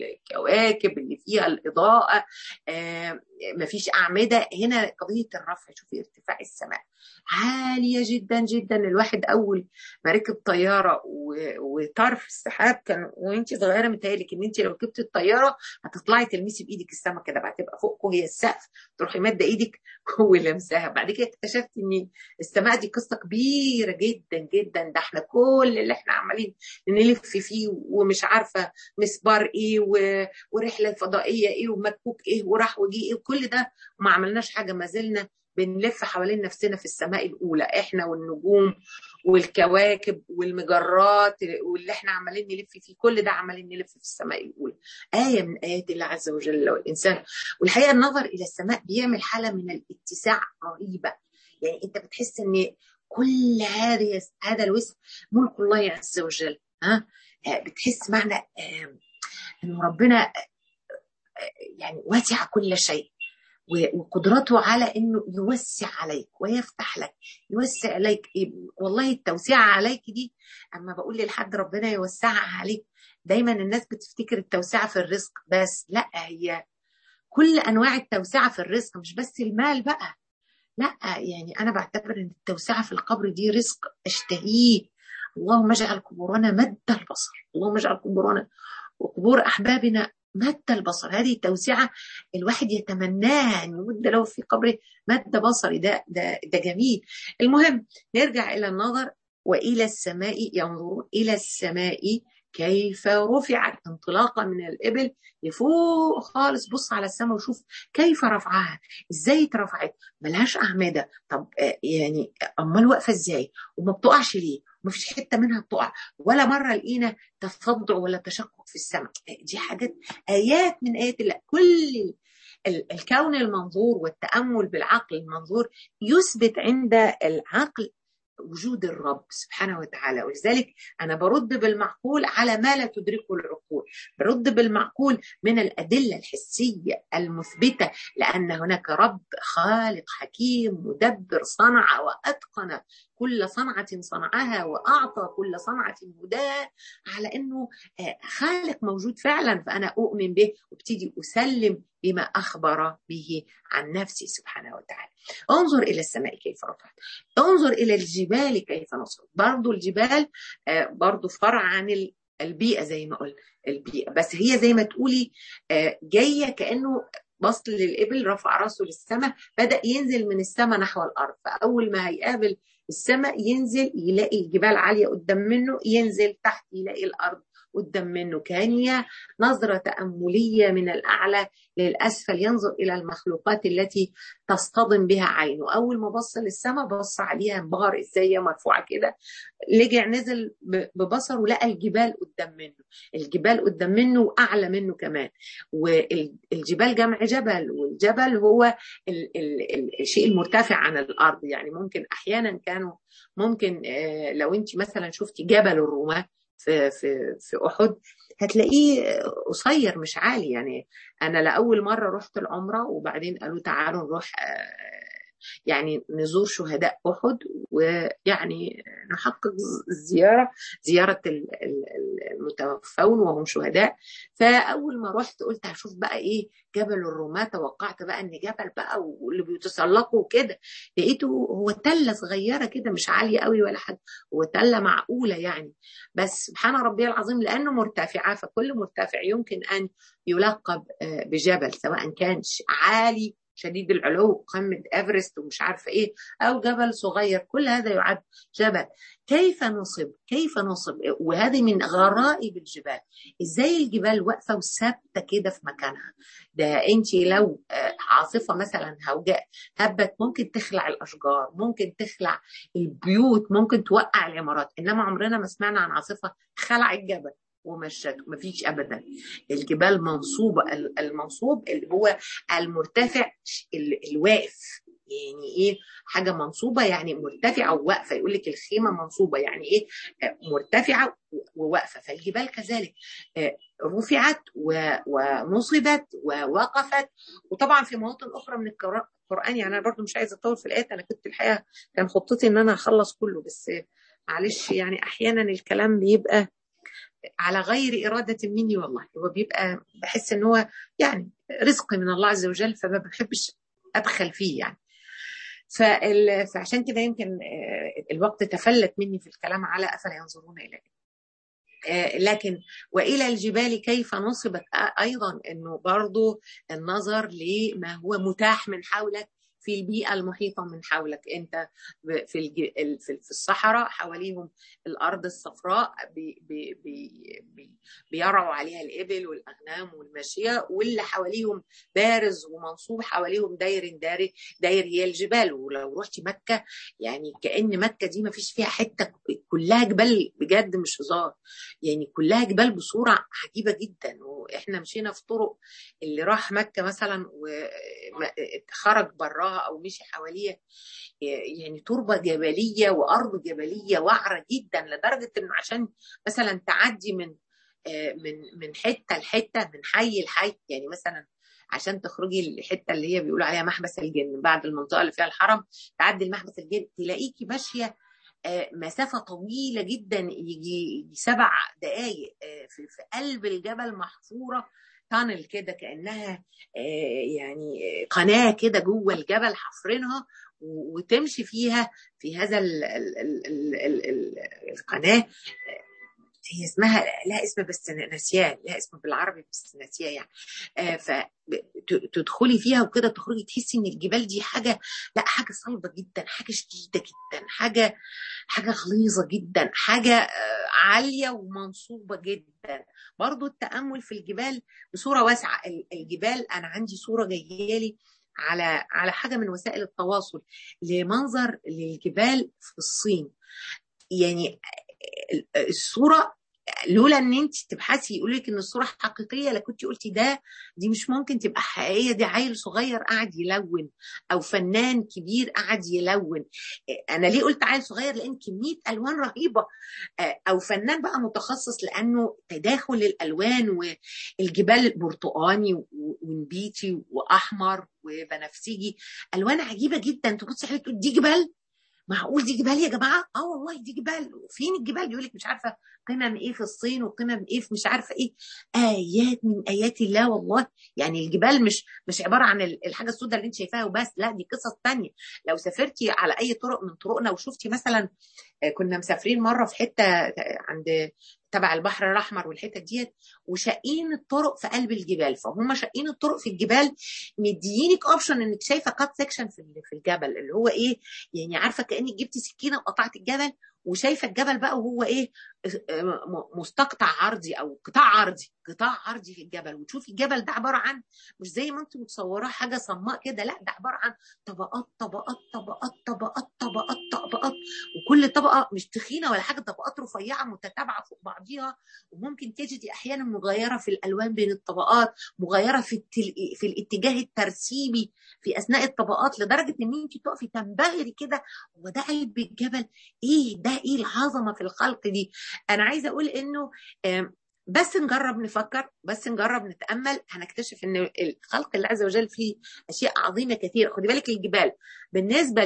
الكواكب اللي فيها الاضاءه مفيش اعمده هنا قضيه الرفع شوفي ارتفاع السماء عاليه جدا جدا الواحد اول ما ركب طياره وطار في السحاب كان وانت صغيره متهيألك ان انت لو ركبت الطياره هتطلعي تلمسي بايدك السماء كده بقى تبقى فوقكم هي السقف تروحي ماده ايدك ولمساها بعد كده اكتشفت ان السماء دي قصه كبيره جدا جدا ده احنا كل اللي احنا عمالين نلف فيه ومش عارفه مسبار ايه ورحله فضائيه ايه ومكوك ايه وراح وجي ايه وكل ده وما عملناش حاجه ما زلنا بنلف حوالين نفسنا في السماء الأولى إحنا والنجوم والكواكب والمجرات واللي إحنا عمالين نلف فيه كل ده عمالين نلف في السماء الأولى آية من آيات الله عز وجل والإنسان والحقيقة النظر إلى السماء بيعمل حالة من الاتساع رهيبة يعني أنت بتحس إن كل هذه هذا الوسع ملك الله عز وجل ها بتحس معنى إنه ربنا يعني واسع كل شيء وقدرته على انه يوسع عليك ويفتح لك يوسع عليك والله التوسعه عليك دي اما بقول لحد ربنا يوسعها عليك دايما الناس بتفتكر التوسعه في الرزق بس لا هي كل انواع التوسعه في الرزق مش بس المال بقى لا يعني انا بعتبر ان التوسعه في القبر دي رزق اشتهيه اللهم اجعل قبورنا مد البصر اللهم اجعل قبورنا وقبور احبابنا مد البصر هذه توسعة الواحد يتمناها أن يمد له في قبره مد بصري ده, ده, ده جميل المهم نرجع إلى النظر وإلى السماء ينظرون إلى السماء كيف رفعت انطلاقا من الإبل لفوق خالص بص على السماء وشوف كيف رفعها ازاي اترفعت ملهاش أعمدة طب يعني أمال واقفة ازاي وما بتقعش ليه ما فيش حته منها بتقع ولا مره لقينا تفضع ولا تشقق في السماء دي حاجات ايات من ايات الله كل الكون المنظور والتامل بالعقل المنظور يثبت عند العقل وجود الرب سبحانه وتعالى ولذلك أنا برد بالمعقول على ما لا تدركه العقول برد بالمعقول من الأدلة الحسية المثبتة لأن هناك رب خالق حكيم مدبر صنع وأتقن كل صنعة صنعها وأعطى كل صنعة هداه على أنه خالق موجود فعلا فأنا أؤمن به وابتدي أسلم بما أخبر به عن نفسي سبحانه وتعالى انظر إلى السماء كيف رفعت انظر إلى الجبال كيف نصبت برضو الجبال برضو فرع عن البيئة زي ما قلت البيئة بس هي زي ما تقولي جاية كأنه بسط للإبل رفع راسه للسماء بدأ ينزل من السماء نحو الأرض فأول ما هيقابل السماء ينزل يلاقي الجبال عالية قدام منه ينزل تحت يلاقي الأرض قدام منه كان هي نظرة تأملية من الأعلى للأسفل ينظر إلى المخلوقات التي تصطدم بها عينه أول ما بص للسماء بص عليها انبهر إزاي مرفوعة كده لجع نزل ببصره لقى الجبال قدام منه الجبال قدام منه وأعلى منه كمان والجبال جمع جبل والجبل هو الشيء المرتفع عن الأرض يعني ممكن أحيانا كانوا ممكن لو أنت مثلا شفتي جبل الرومات في في في احد هتلاقيه قصير مش عالي يعني انا لاول مره رحت العمره وبعدين قالوا تعالوا نروح يعني نزور شهداء احد ويعني نحقق الزياره زياره المتوفون وهم شهداء فاول ما رحت قلت هشوف بقى ايه جبل الرماة توقعت بقى ان جبل بقى واللي بيتسلقوا كده لقيته هو تله صغيره كده مش عاليه قوي ولا حاجه هو تله معقوله يعني بس سبحان ربي العظيم لانه مرتفعه فكل مرتفع يمكن ان يلقب بجبل سواء كان عالي شديد العلو قمة ايفرست ومش عارفة ايه او جبل صغير كل هذا يعد جبل كيف نصب كيف نصب وهذه من غرائب الجبال ازاي الجبال واقفة وثابتة كده في مكانها ده انت لو عاصفة مثلا هوجاء هبت ممكن تخلع الاشجار ممكن تخلع البيوت ممكن توقع العمارات انما عمرنا ما سمعنا عن عاصفة خلع الجبل ومشته مفيش ابدا الجبال منصوبه المنصوب اللي هو المرتفع الواقف يعني ايه حاجه منصوبه يعني مرتفعه وواقفه يقول لك الخيمه منصوبه يعني ايه مرتفعه وواقفه فالجبال كذلك رفعت ونصبت ووقفت وطبعا في مواطن اخرى من القران يعني انا برضو مش عايزه اطول في الايات انا كنت الحقيقه كان خطتي ان انا اخلص كله بس معلش يعني احيانا الكلام بيبقى على غير إرادة مني والله هو بيبقى بحس إن هو يعني رزق من الله عز وجل فما بحبش أدخل فيه يعني فعشان كده يمكن الوقت تفلت مني في الكلام على أفلا ينظرون إلى لكن والى الجبال كيف نصبت ايضا انه برضو النظر لما هو متاح من حولك في البيئة المحيطة من حولك أنت في في الصحراء حواليهم الأرض الصفراء بي بي بي بيرعوا عليها الإبل والأغنام والماشية واللي حواليهم بارز ومنصوب حواليهم داير داير داير هي الجبال ولو رحتي مكة يعني كأن مكة دي ما فيش فيها حتة كلها جبال بجد مش هزار يعني كلها جبال بصورة عجيبة جدا وإحنا مشينا في طرق اللي راح مكة مثلا وخرج براها او مشي حواليها يعني تربه جبليه وارض جبليه وعره جدا لدرجه انه عشان مثلا تعدي من من من حته لحته من حي لحي يعني مثلا عشان تخرجي الحته اللي هي بيقولوا عليها محبس الجن بعد المنطقه اللي فيها الحرم تعدي المحبس الجن تلاقيكي ماشيه مسافة طويلة جدا يجي سبع دقايق في قلب الجبل محفورة تانل كده كانها يعني قناه كده جوه الجبل حفرينها وتمشي فيها في هذا ال ال ال ال ال القناه هي اسمها لها اسم بس ناسياه لها اسم بالعربي بس ناسياه يعني آه فتدخلي فيها وكده تخرجي تحسي ان الجبال دي حاجه لا حاجه صلبه جدا حاجه شديده جدا حاجه حاجه غليظه جدا حاجه آه عاليه ومنصوبه جدا برضو التامل في الجبال بصوره واسعه الجبال انا عندي صوره جايه لي على على حاجه من وسائل التواصل لمنظر للجبال في الصين يعني الصوره لولا ان انت تبحثي يقول لك ان الصوره حقيقيه لكنت قلتي ده دي مش ممكن تبقى حقيقيه دي عيل صغير قاعد يلون او فنان كبير قاعد يلون انا ليه قلت عيل صغير لان كميه الوان رهيبه او فنان بقى متخصص لانه تداخل الالوان والجبال برتقاني ونبيتي واحمر وبنفسجي الوان عجيبه جدا تبصي عليه تقول دي جبال معقول دي جبال يا جماعه اه والله دي جبال فين الجبال يقول لك مش عارفه قمم ايه في الصين وقمم ايه في مش عارفه ايه ايات من ايات الله والله يعني الجبال مش مش عباره عن الحاجه السوداء اللي انت شايفاها وبس لا دي قصص تانية لو سافرتي على اي طرق من طرقنا وشفتي مثلا كنا مسافرين مره في حته عند تبع البحر الاحمر والحتت ديت وشاقين الطرق في قلب الجبال فهم شاقين الطرق في الجبال مديينك اوبشن انك شايفه كات سيكشن في الجبل اللي هو ايه يعني عارفه كانك جبتي سكينه وقطعت الجبل وشايفه الجبل بقى وهو ايه مستقطع عرضي او قطاع عرضي قطاع عرضي في الجبل وتشوفي الجبل ده عباره عن مش زي ما انت متصوراه حاجه صماء كده لا ده عباره عن طبقات طبقات طبقات طبقات طبقات طبقات وكل طبقه مش تخينه ولا حاجه طبقات رفيعه متتابعه فوق بعضيها وممكن تجدي احيانا مغايره في الالوان بين الطبقات مغايره في التل... في الاتجاه الترسيبي في اثناء الطبقات لدرجه ان انت تقفي تنبهري كده هو ده قلب الجبل ايه ده ايه العظمه في الخلق دي انا عايزه اقول انه بس نجرب نفكر بس نجرب نتامل هنكتشف ان الخلق الله عز وجل فيه اشياء عظيمه كثيره خدي بالك الجبال بالنسبه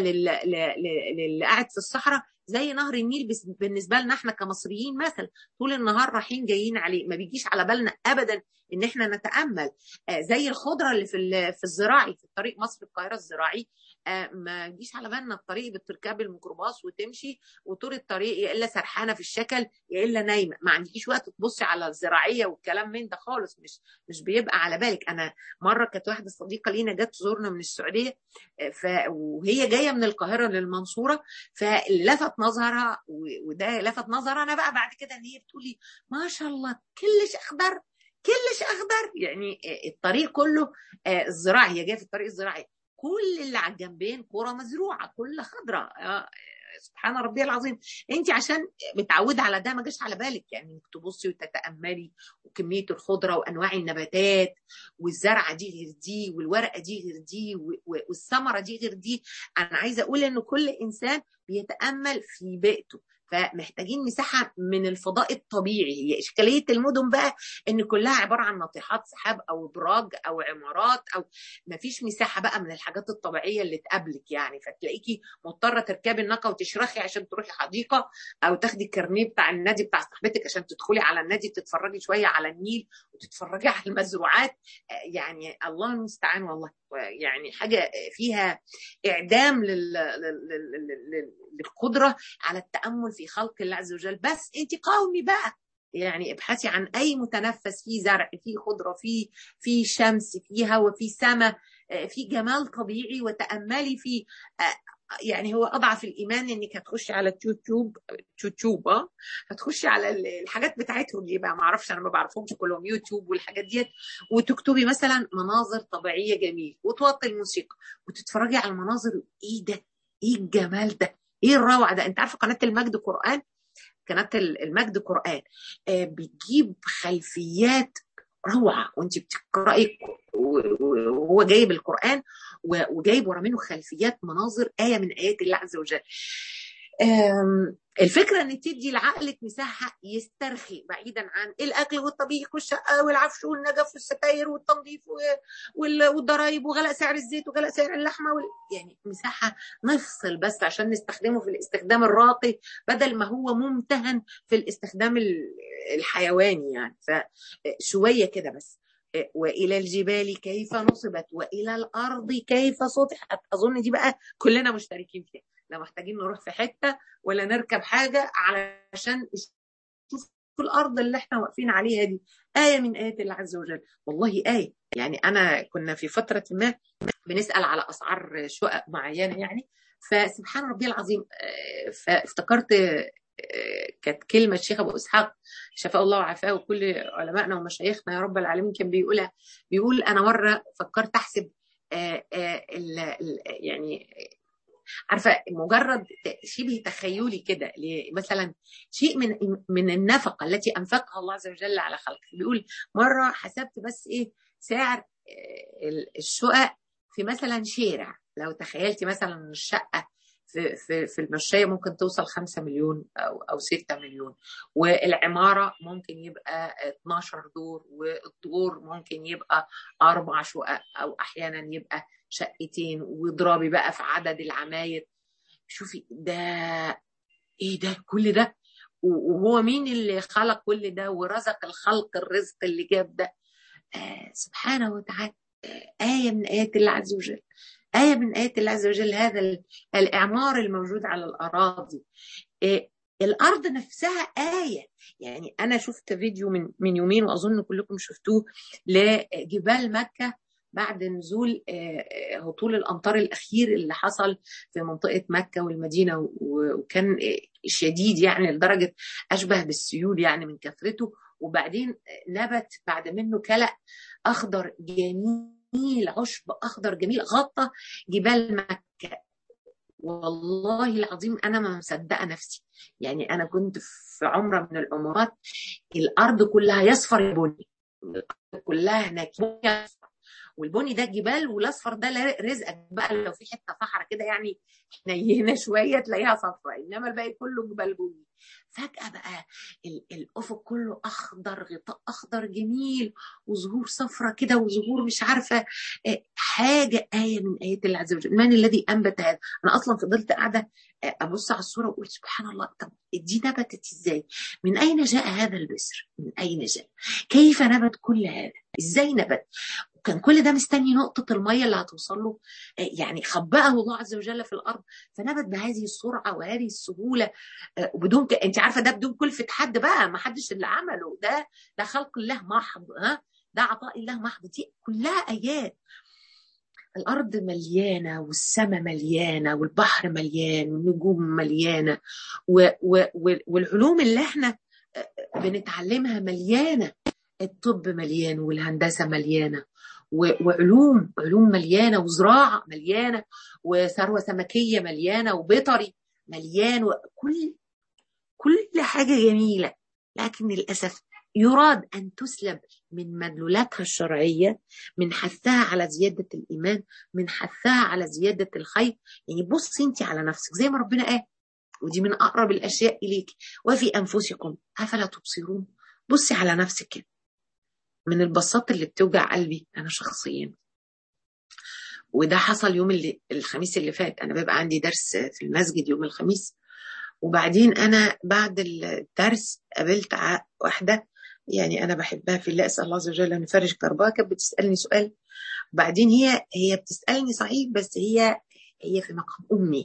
للي قاعد في الصحراء زي نهر النيل بس بالنسبه لنا احنا كمصريين مثلا طول النهار رايحين جايين عليه ما بيجيش على بالنا ابدا ان احنا نتامل زي الخضره اللي في في الزراعي في الطريق مصر القاهره الزراعي ما تجيش على بالنا الطريق بتركبي الميكروباص وتمشي وطول الطريق يا الا سرحانه في الشكل يا الا نايمه ما عندكيش وقت تبصي على الزراعيه والكلام من ده خالص مش مش بيبقى على بالك انا مره كانت واحده صديقه لينا جت تزورنا من السعوديه ف وهي جايه من القاهره للمنصوره فلفت نظرها وده لفت نظرها انا بقى بعد كده ان هي بتقولي ما شاء الله كلش اخضر كلش اخضر يعني الطريق كله الزراعي هي جايه في الطريق الزراعي كل اللي على الجنبين قرى مزروعه كل خضراء سبحان ربي العظيم انت عشان متعوده على ده ما جاش على بالك يعني انك تبصي وتتاملي وكميه الخضره وانواع النباتات والزرعه دي غير دي والورقه دي غير دي والثمره دي غير دي انا عايزه اقول ان كل انسان بيتامل في بيئته فمحتاجين مساحه من الفضاء الطبيعي هي اشكاليه المدن بقى ان كلها عباره عن ناطحات سحاب او ابراج او عمارات او ما فيش مساحه بقى من الحاجات الطبيعيه اللي تقابلك يعني فتلاقيكي مضطره تركبي الناقه وتشرخي عشان تروحي حديقه او تاخدي الكارنيه بتاع النادي بتاع صاحبتك عشان تدخلي على النادي تتفرجي شويه على النيل وتتفرجي على المزروعات يعني الله المستعان والله يعني حاجه فيها اعدام لل... لل... للقدره على التامل في خلق الله عز وجل بس انت قاومي بقى يعني ابحثي عن اي متنفس فيه زرع فيه خضره فيه في شمس فيه هواء في سماء في جمال طبيعي وتاملي في يعني هو اضعف الايمان انك هتخشي على اليوتيوب يوتيوب اه هتخشي على الحاجات بتاعتهم دي بقى ما اعرفش انا ما بعرفهمش كلهم يوتيوب والحاجات ديت وتكتبي مثلا مناظر طبيعيه جميله وتوطي الموسيقى وتتفرجي على المناظر ايه ده ايه الجمال ده ايه الروعه ده انت عارفه قناه المجد قران قناه المجد قران آه بتجيب خلفيات روعه وانت بتقراي وهو جايب القران وجايب ورا منه خلفيات مناظر ايه من ايات الله عز وجل الفكره ان تدي لعقلك مساحه يسترخي بعيدا عن الاكل والطبيخ والشقه والعفش والنجف والستاير والتنظيف والضرايب وغلاء سعر الزيت وغلاء سعر اللحمه وال... يعني مساحه نفصل بس عشان نستخدمه في الاستخدام الراقي بدل ما هو ممتهن في الاستخدام الحيواني يعني فشويه كده بس والى الجبال كيف نصبت والى الارض كيف سطحت اظن دي بقى كلنا مشتركين فيها لا محتاجين نروح في حته ولا نركب حاجه علشان نشوف الارض اللي احنا واقفين عليها دي ايه من ايات الله عز وجل والله ايه يعني انا كنا في فتره ما بنسال على اسعار شقق معينه يعني فسبحان ربي العظيم فافتكرت كانت كلمه الشيخ ابو اسحاق شفاء الله وعافاه وكل علمائنا ومشايخنا يا رب العالمين كان بيقولها بيقول انا مره فكرت احسب يعني عارفه مجرد شبه تخيلي كده مثلا شيء من من النفقه التي انفقها الله عز وجل على خلقه بيقول مره حسبت بس ايه سعر الشقق في مثلا شارع لو تخيلتي مثلا الشقه في في في المشايه ممكن توصل 5 مليون او او 6 مليون والعماره ممكن يبقى 12 دور والدور ممكن يبقى اربع شقق او احيانا يبقى شقتين واضربي بقى في عدد العماير شوفي ده ايه ده كل ده وهو مين اللي خلق كل ده ورزق الخلق الرزق اللي جاب ده آه سبحانه وتعالى آه آية من آيات الله عز وجل آية من آيات الله عز وجل هذا الإعمار الموجود على الأراضي آه الأرض نفسها آية يعني أنا شفت فيديو من من يومين وأظن كلكم شفتوه لجبال مكة بعد نزول هطول الامطار الاخير اللي حصل في منطقه مكه والمدينه وكان شديد يعني لدرجه اشبه بالسيول يعني من كثرته وبعدين نبت بعد منه كلأ اخضر جميل عشب اخضر جميل غطى جبال مكه والله العظيم انا ما مصدقه نفسي يعني انا كنت في عمره من العمرات الارض كلها يصفر بني كلها هناك والبني ده جبال والاصفر ده رزقك بقى لو في حته صحراء كده يعني نينه شويه تلاقيها صفراء انما الباقي كله جبال بني فجاه بقى الافق كله اخضر غطاء اخضر جميل وزهور صفراء كده وزهور مش عارفه حاجه ايه من ايات الله عز وجل من الذي انبت هذا انا اصلا فضلت قاعده ابص على الصوره واقول سبحان الله طب دي نبتت ازاي من اين جاء هذا البذر من اين جاء كيف نبت كل هذا ازاي نبت وكان كل ده مستني نقطة المية اللي هتوصل له يعني خبأه الله عز وجل في الأرض فنبت بهذه السرعة وهذه السهولة وبدون ك... أنت عارفة ده بدون كلفة حد بقى ما حدش اللي عمله ده ده خلق الله محض ها ده عطاء الله محض دي كلها آيات الأرض مليانة والسماء مليانة والبحر مليان والنجوم مليانة و... و... والعلوم اللي احنا بنتعلمها مليانة الطب مليان والهندسة مليانة وعلوم علوم مليانة وزراعة مليانة وثروة سمكية مليانة وبيطري مليان وكل كل حاجة جميلة لكن للأسف يراد أن تسلب من مدلولاتها الشرعية من حثها على زيادة الإيمان من حثها على زيادة الخير يعني بصي أنت على نفسك زي ما ربنا قال ودي من أقرب الأشياء إليك وفي أنفسكم أفلا تبصرون بصي على نفسك كده من البساط اللي بتوجع قلبي انا شخصيا وده حصل يوم اللي الخميس اللي فات انا بيبقى عندي درس في المسجد يوم الخميس وبعدين انا بعد الدرس قابلت واحده يعني انا بحبها في الله اسال الله عز وجل ان يفرج كربها كانت بتسالني سؤال وبعدين هي هي بتسالني صحيح بس هي هي في مقام امي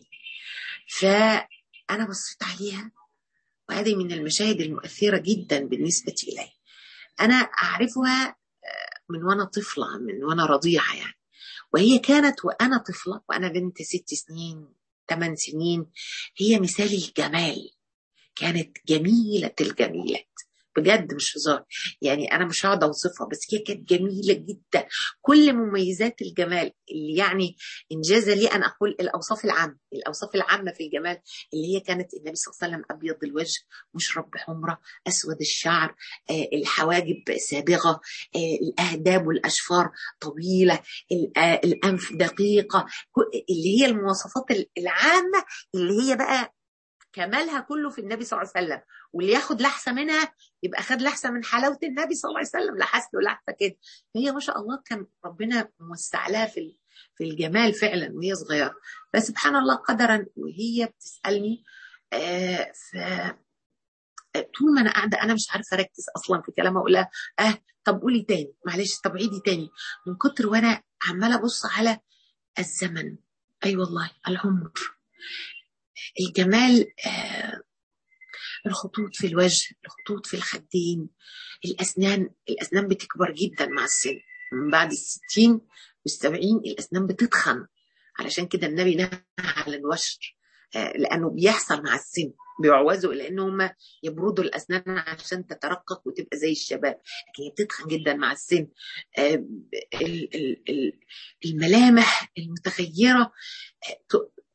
فانا بصيت عليها وهذه من المشاهد المؤثره جدا بالنسبه الي أنا أعرفها من وأنا طفلة من وأنا رضيعة يعني وهي كانت وأنا طفلة وأنا بنت ست سنين ثمان سنين هي مثال الجمال كانت جميلة الجميلات بجد مش هزار يعني انا مش هقعد اوصفها بس هي كانت جميله جدا كل مميزات الجمال اللي يعني انجاز لي ان اقول الاوصاف العامه الاوصاف العامه في الجمال اللي هي كانت النبي صلى الله عليه وسلم ابيض الوجه مشرب بحمره اسود الشعر آه الحواجب سابغه آه الاهداب والاشفار طويله آه الانف دقيقه اللي هي المواصفات العامه اللي هي بقى كمالها كله في النبي صلى الله عليه وسلم واللي ياخد لحسه منها يبقى خد لحسه من حلاوه النبي صلى الله عليه وسلم لحس له لحسه كده فهي ما شاء الله كان ربنا موسع لها في في الجمال فعلا وهي صغيره فسبحان الله قدرا وهي بتسالني آه ف طول ما انا قاعده انا مش عارفه اركز اصلا في كلامها اقول لها اه طب قولي تاني معلش طب عيدي تاني من كتر وانا عماله ابص على الزمن اي أيوة والله العمر الجمال آه الخطوط في الوجه الخطوط في الخدين الأسنان الأسنان بتكبر جدا مع السن من بعد الستين والسبعين الأسنان بتتخن علشان كده النبي نهى على الوشر آه لأنه بيحصل مع السن بيعوزوا إلى إن هم يبردوا الأسنان عشان تترقق وتبقى زي الشباب لكن هي بتتخن جدا مع السن آه الملامح المتغيرة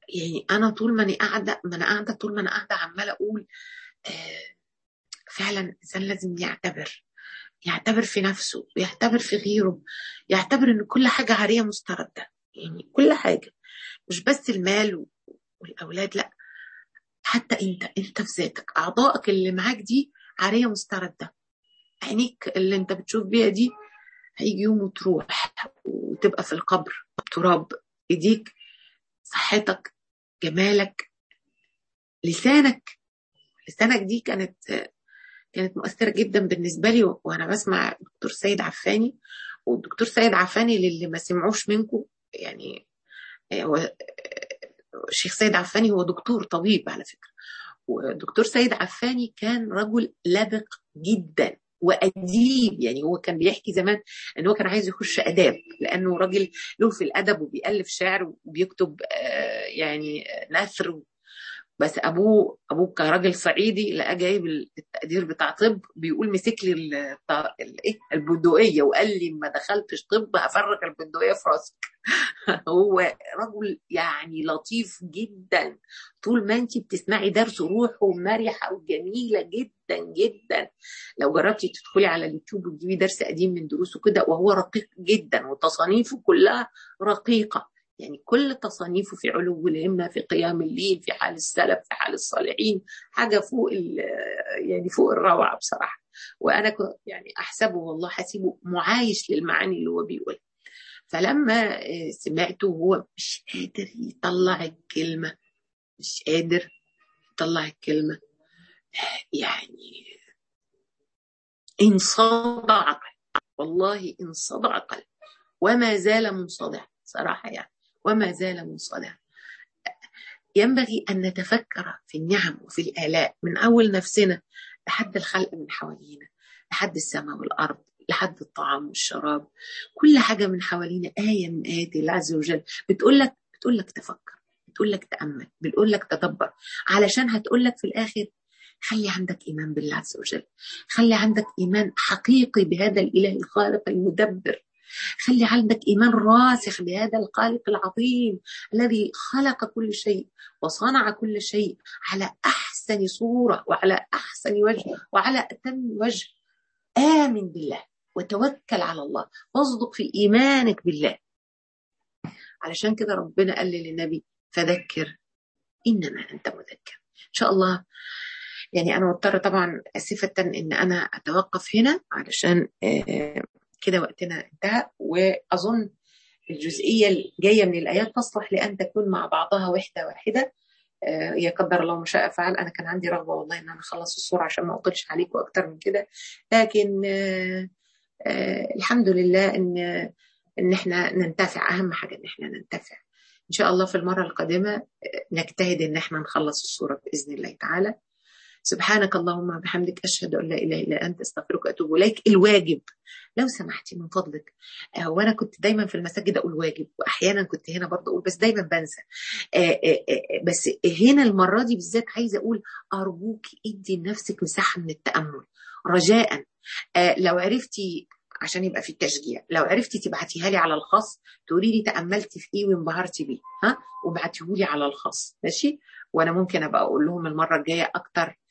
يعني انا طول ما انا قاعده ما انا قاعده طول ما انا قاعده عماله اقول آه فعلا الانسان لازم يعتبر يعتبر في نفسه ويعتبر في غيره يعتبر ان كل حاجه عاريه مسترده يعني كل حاجه مش بس المال والاولاد لا حتى انت انت في ذاتك اعضائك اللي معاك دي عاريه مسترده عينيك اللي انت بتشوف بيها دي هيجي يوم وتروح وتبقى في القبر تراب ايديك صحتك جمالك لسانك لسانك دي كانت كانت مؤثرة جدا بالنسبة لي وأنا بسمع الدكتور سيد عفاني والدكتور سيد عفاني للي ما سمعوش منكم يعني هو الشيخ سيد عفاني هو دكتور طبيب على فكرة والدكتور سيد عفاني كان رجل لبق جدا وأديب يعني هو كان بيحكي زمان ان هو كان عايز يخش اداب لانه راجل له في الادب وبيالف شعر وبيكتب يعني نثر بس ابوه ابوه كراجل صعيدي لقى جايب التقدير بتاع طب بيقول مسك لي الايه البندقيه وقال لي ما دخلتش طب هفرغ البندقيه في راسك هو رجل يعني لطيف جدا طول ما انت بتسمعي درسه روحه مرحه وجميله جدا جدا لو جربتي تدخلي على اليوتيوب وتجيبي درس قديم من دروسه كده وهو رقيق جدا وتصانيفه كلها رقيقه يعني كل تصانيفه في علو الهمه في قيام الليل في حال السلف في حال الصالحين حاجه فوق يعني فوق الروعه بصراحه وانا يعني احسبه والله حسيبه معايش للمعاني اللي هو بيقولها فلما سمعته هو مش قادر يطلع الكلمه مش قادر يطلع الكلمه يعني انصدع قلب والله انصدع قلب وما زال منصدع صراحه يعني وما زال منصدع ينبغي أن نتفكر في النعم وفي الآلاء من أول نفسنا لحد الخلق من حوالينا لحد السماء والأرض لحد الطعام والشراب كل حاجة من حوالينا آية من آيات الله عز وجل بتقول لك بتقول لك تفكر بتقول لك تأمل بتقول لك تدبر علشان هتقول لك في الآخر خلي عندك إيمان بالله عز وجل خلي عندك إيمان حقيقي بهذا الإله الخالق المدبر خلي عندك إيمان راسخ بهذا الخالق العظيم الذي خلق كل شيء وصنع كل شيء على أحسن صورة وعلى أحسن وجه وعلى أتم وجه آمن بالله وتوكل على الله واصدق في إيمانك بالله علشان كده ربنا قال للنبي فذكر إنما أنت مذكر إن شاء الله يعني أنا مضطرة طبعا أسفة إن أنا أتوقف هنا علشان كده وقتنا انتهى واظن الجزئيه الجايه من الايات تصلح لان تكون مع بعضها وحده واحده يا قدر الله ما شاء فعل انا كان عندي رغبه والله ان انا اخلص الصوره عشان ما اطولش عليكم اكتر من كده لكن الحمد لله ان ان احنا ننتفع اهم حاجه ان احنا ننتفع ان شاء الله في المره القادمه نجتهد ان احنا نخلص الصوره باذن الله تعالى سبحانك اللهم وبحمدك اشهد ان لا اله الا انت استغفرك واتوب اليك الواجب لو سمحتي من فضلك وانا كنت دايما في المساجد اقول واجب واحيانا كنت هنا برضه اقول بس دايما بنسى بس هنا المره دي بالذات عايزه اقول ارجوك ادي لنفسك مساحه من التامل رجاء لو عرفتي عشان يبقى في تشجيع لو عرفتي تبعتيها لي على الخاص تقولي لي تاملتي في ايه وانبهرتي بيه ها وابعتيه لي على الخاص ماشي وانا ممكن ابقى اقول لهم المره الجايه اكتر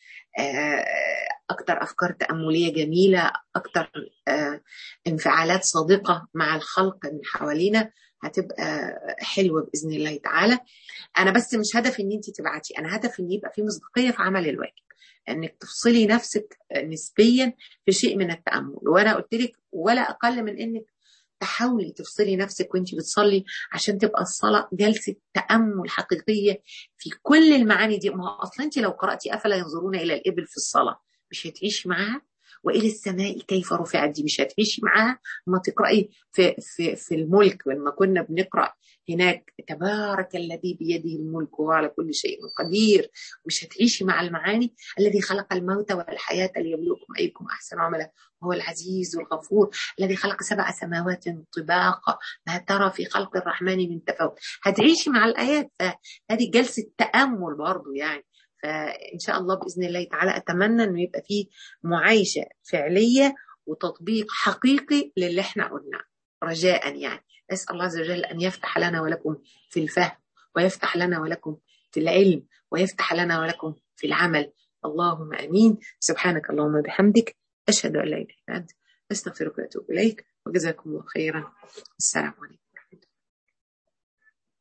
اكتر افكار تامليه جميله اكتر انفعالات صادقه مع الخلق من حوالينا هتبقى حلوه باذن الله تعالى انا بس مش هدفي ان انت تبعتي انا هدفي ان يبقى في مصداقيه في عمل الواجب انك تفصلي نفسك نسبيا في شيء من التامل وانا قلت لك ولا اقل من انك تحاولي تفصلي نفسك وانت بتصلي عشان تبقى الصلاة جلسة تأمل حقيقية في كل المعاني دي ما هو أصلا انت لو قرأتي أفلا ينظرون إلى الإبل في الصلاة مش هتعيشي معاها والى السماء كيف رفعت دي مش هتعيشي معاها ما تقراي في في في الملك لما كنا بنقرا هناك تبارك الذي بيده الملك وهو على كل شيء قدير مش هتعيشي مع المعاني الذي خلق الموت والحياه ليبلوكم ايكم احسن عملا وهو العزيز الغفور الذي خلق سبع سماوات طباقا ما ترى في خلق الرحمن من تفاوت هتعيشي مع الايات هذه جلسه تامل برضه يعني فإن شاء الله بإذن الله تعالى أتمنى أنه يبقى فيه معايشة فعلية وتطبيق حقيقي للي احنا قلناه رجاء يعني أسأل الله عز وجل أن يفتح لنا ولكم في الفهم ويفتح لنا ولكم في العلم ويفتح لنا ولكم في العمل اللهم امين سبحانك اللهم وبحمدك اشهد ان لا اله الا انت استغفرك واتوب اليك وجزاكم الله خيرا السلام عليكم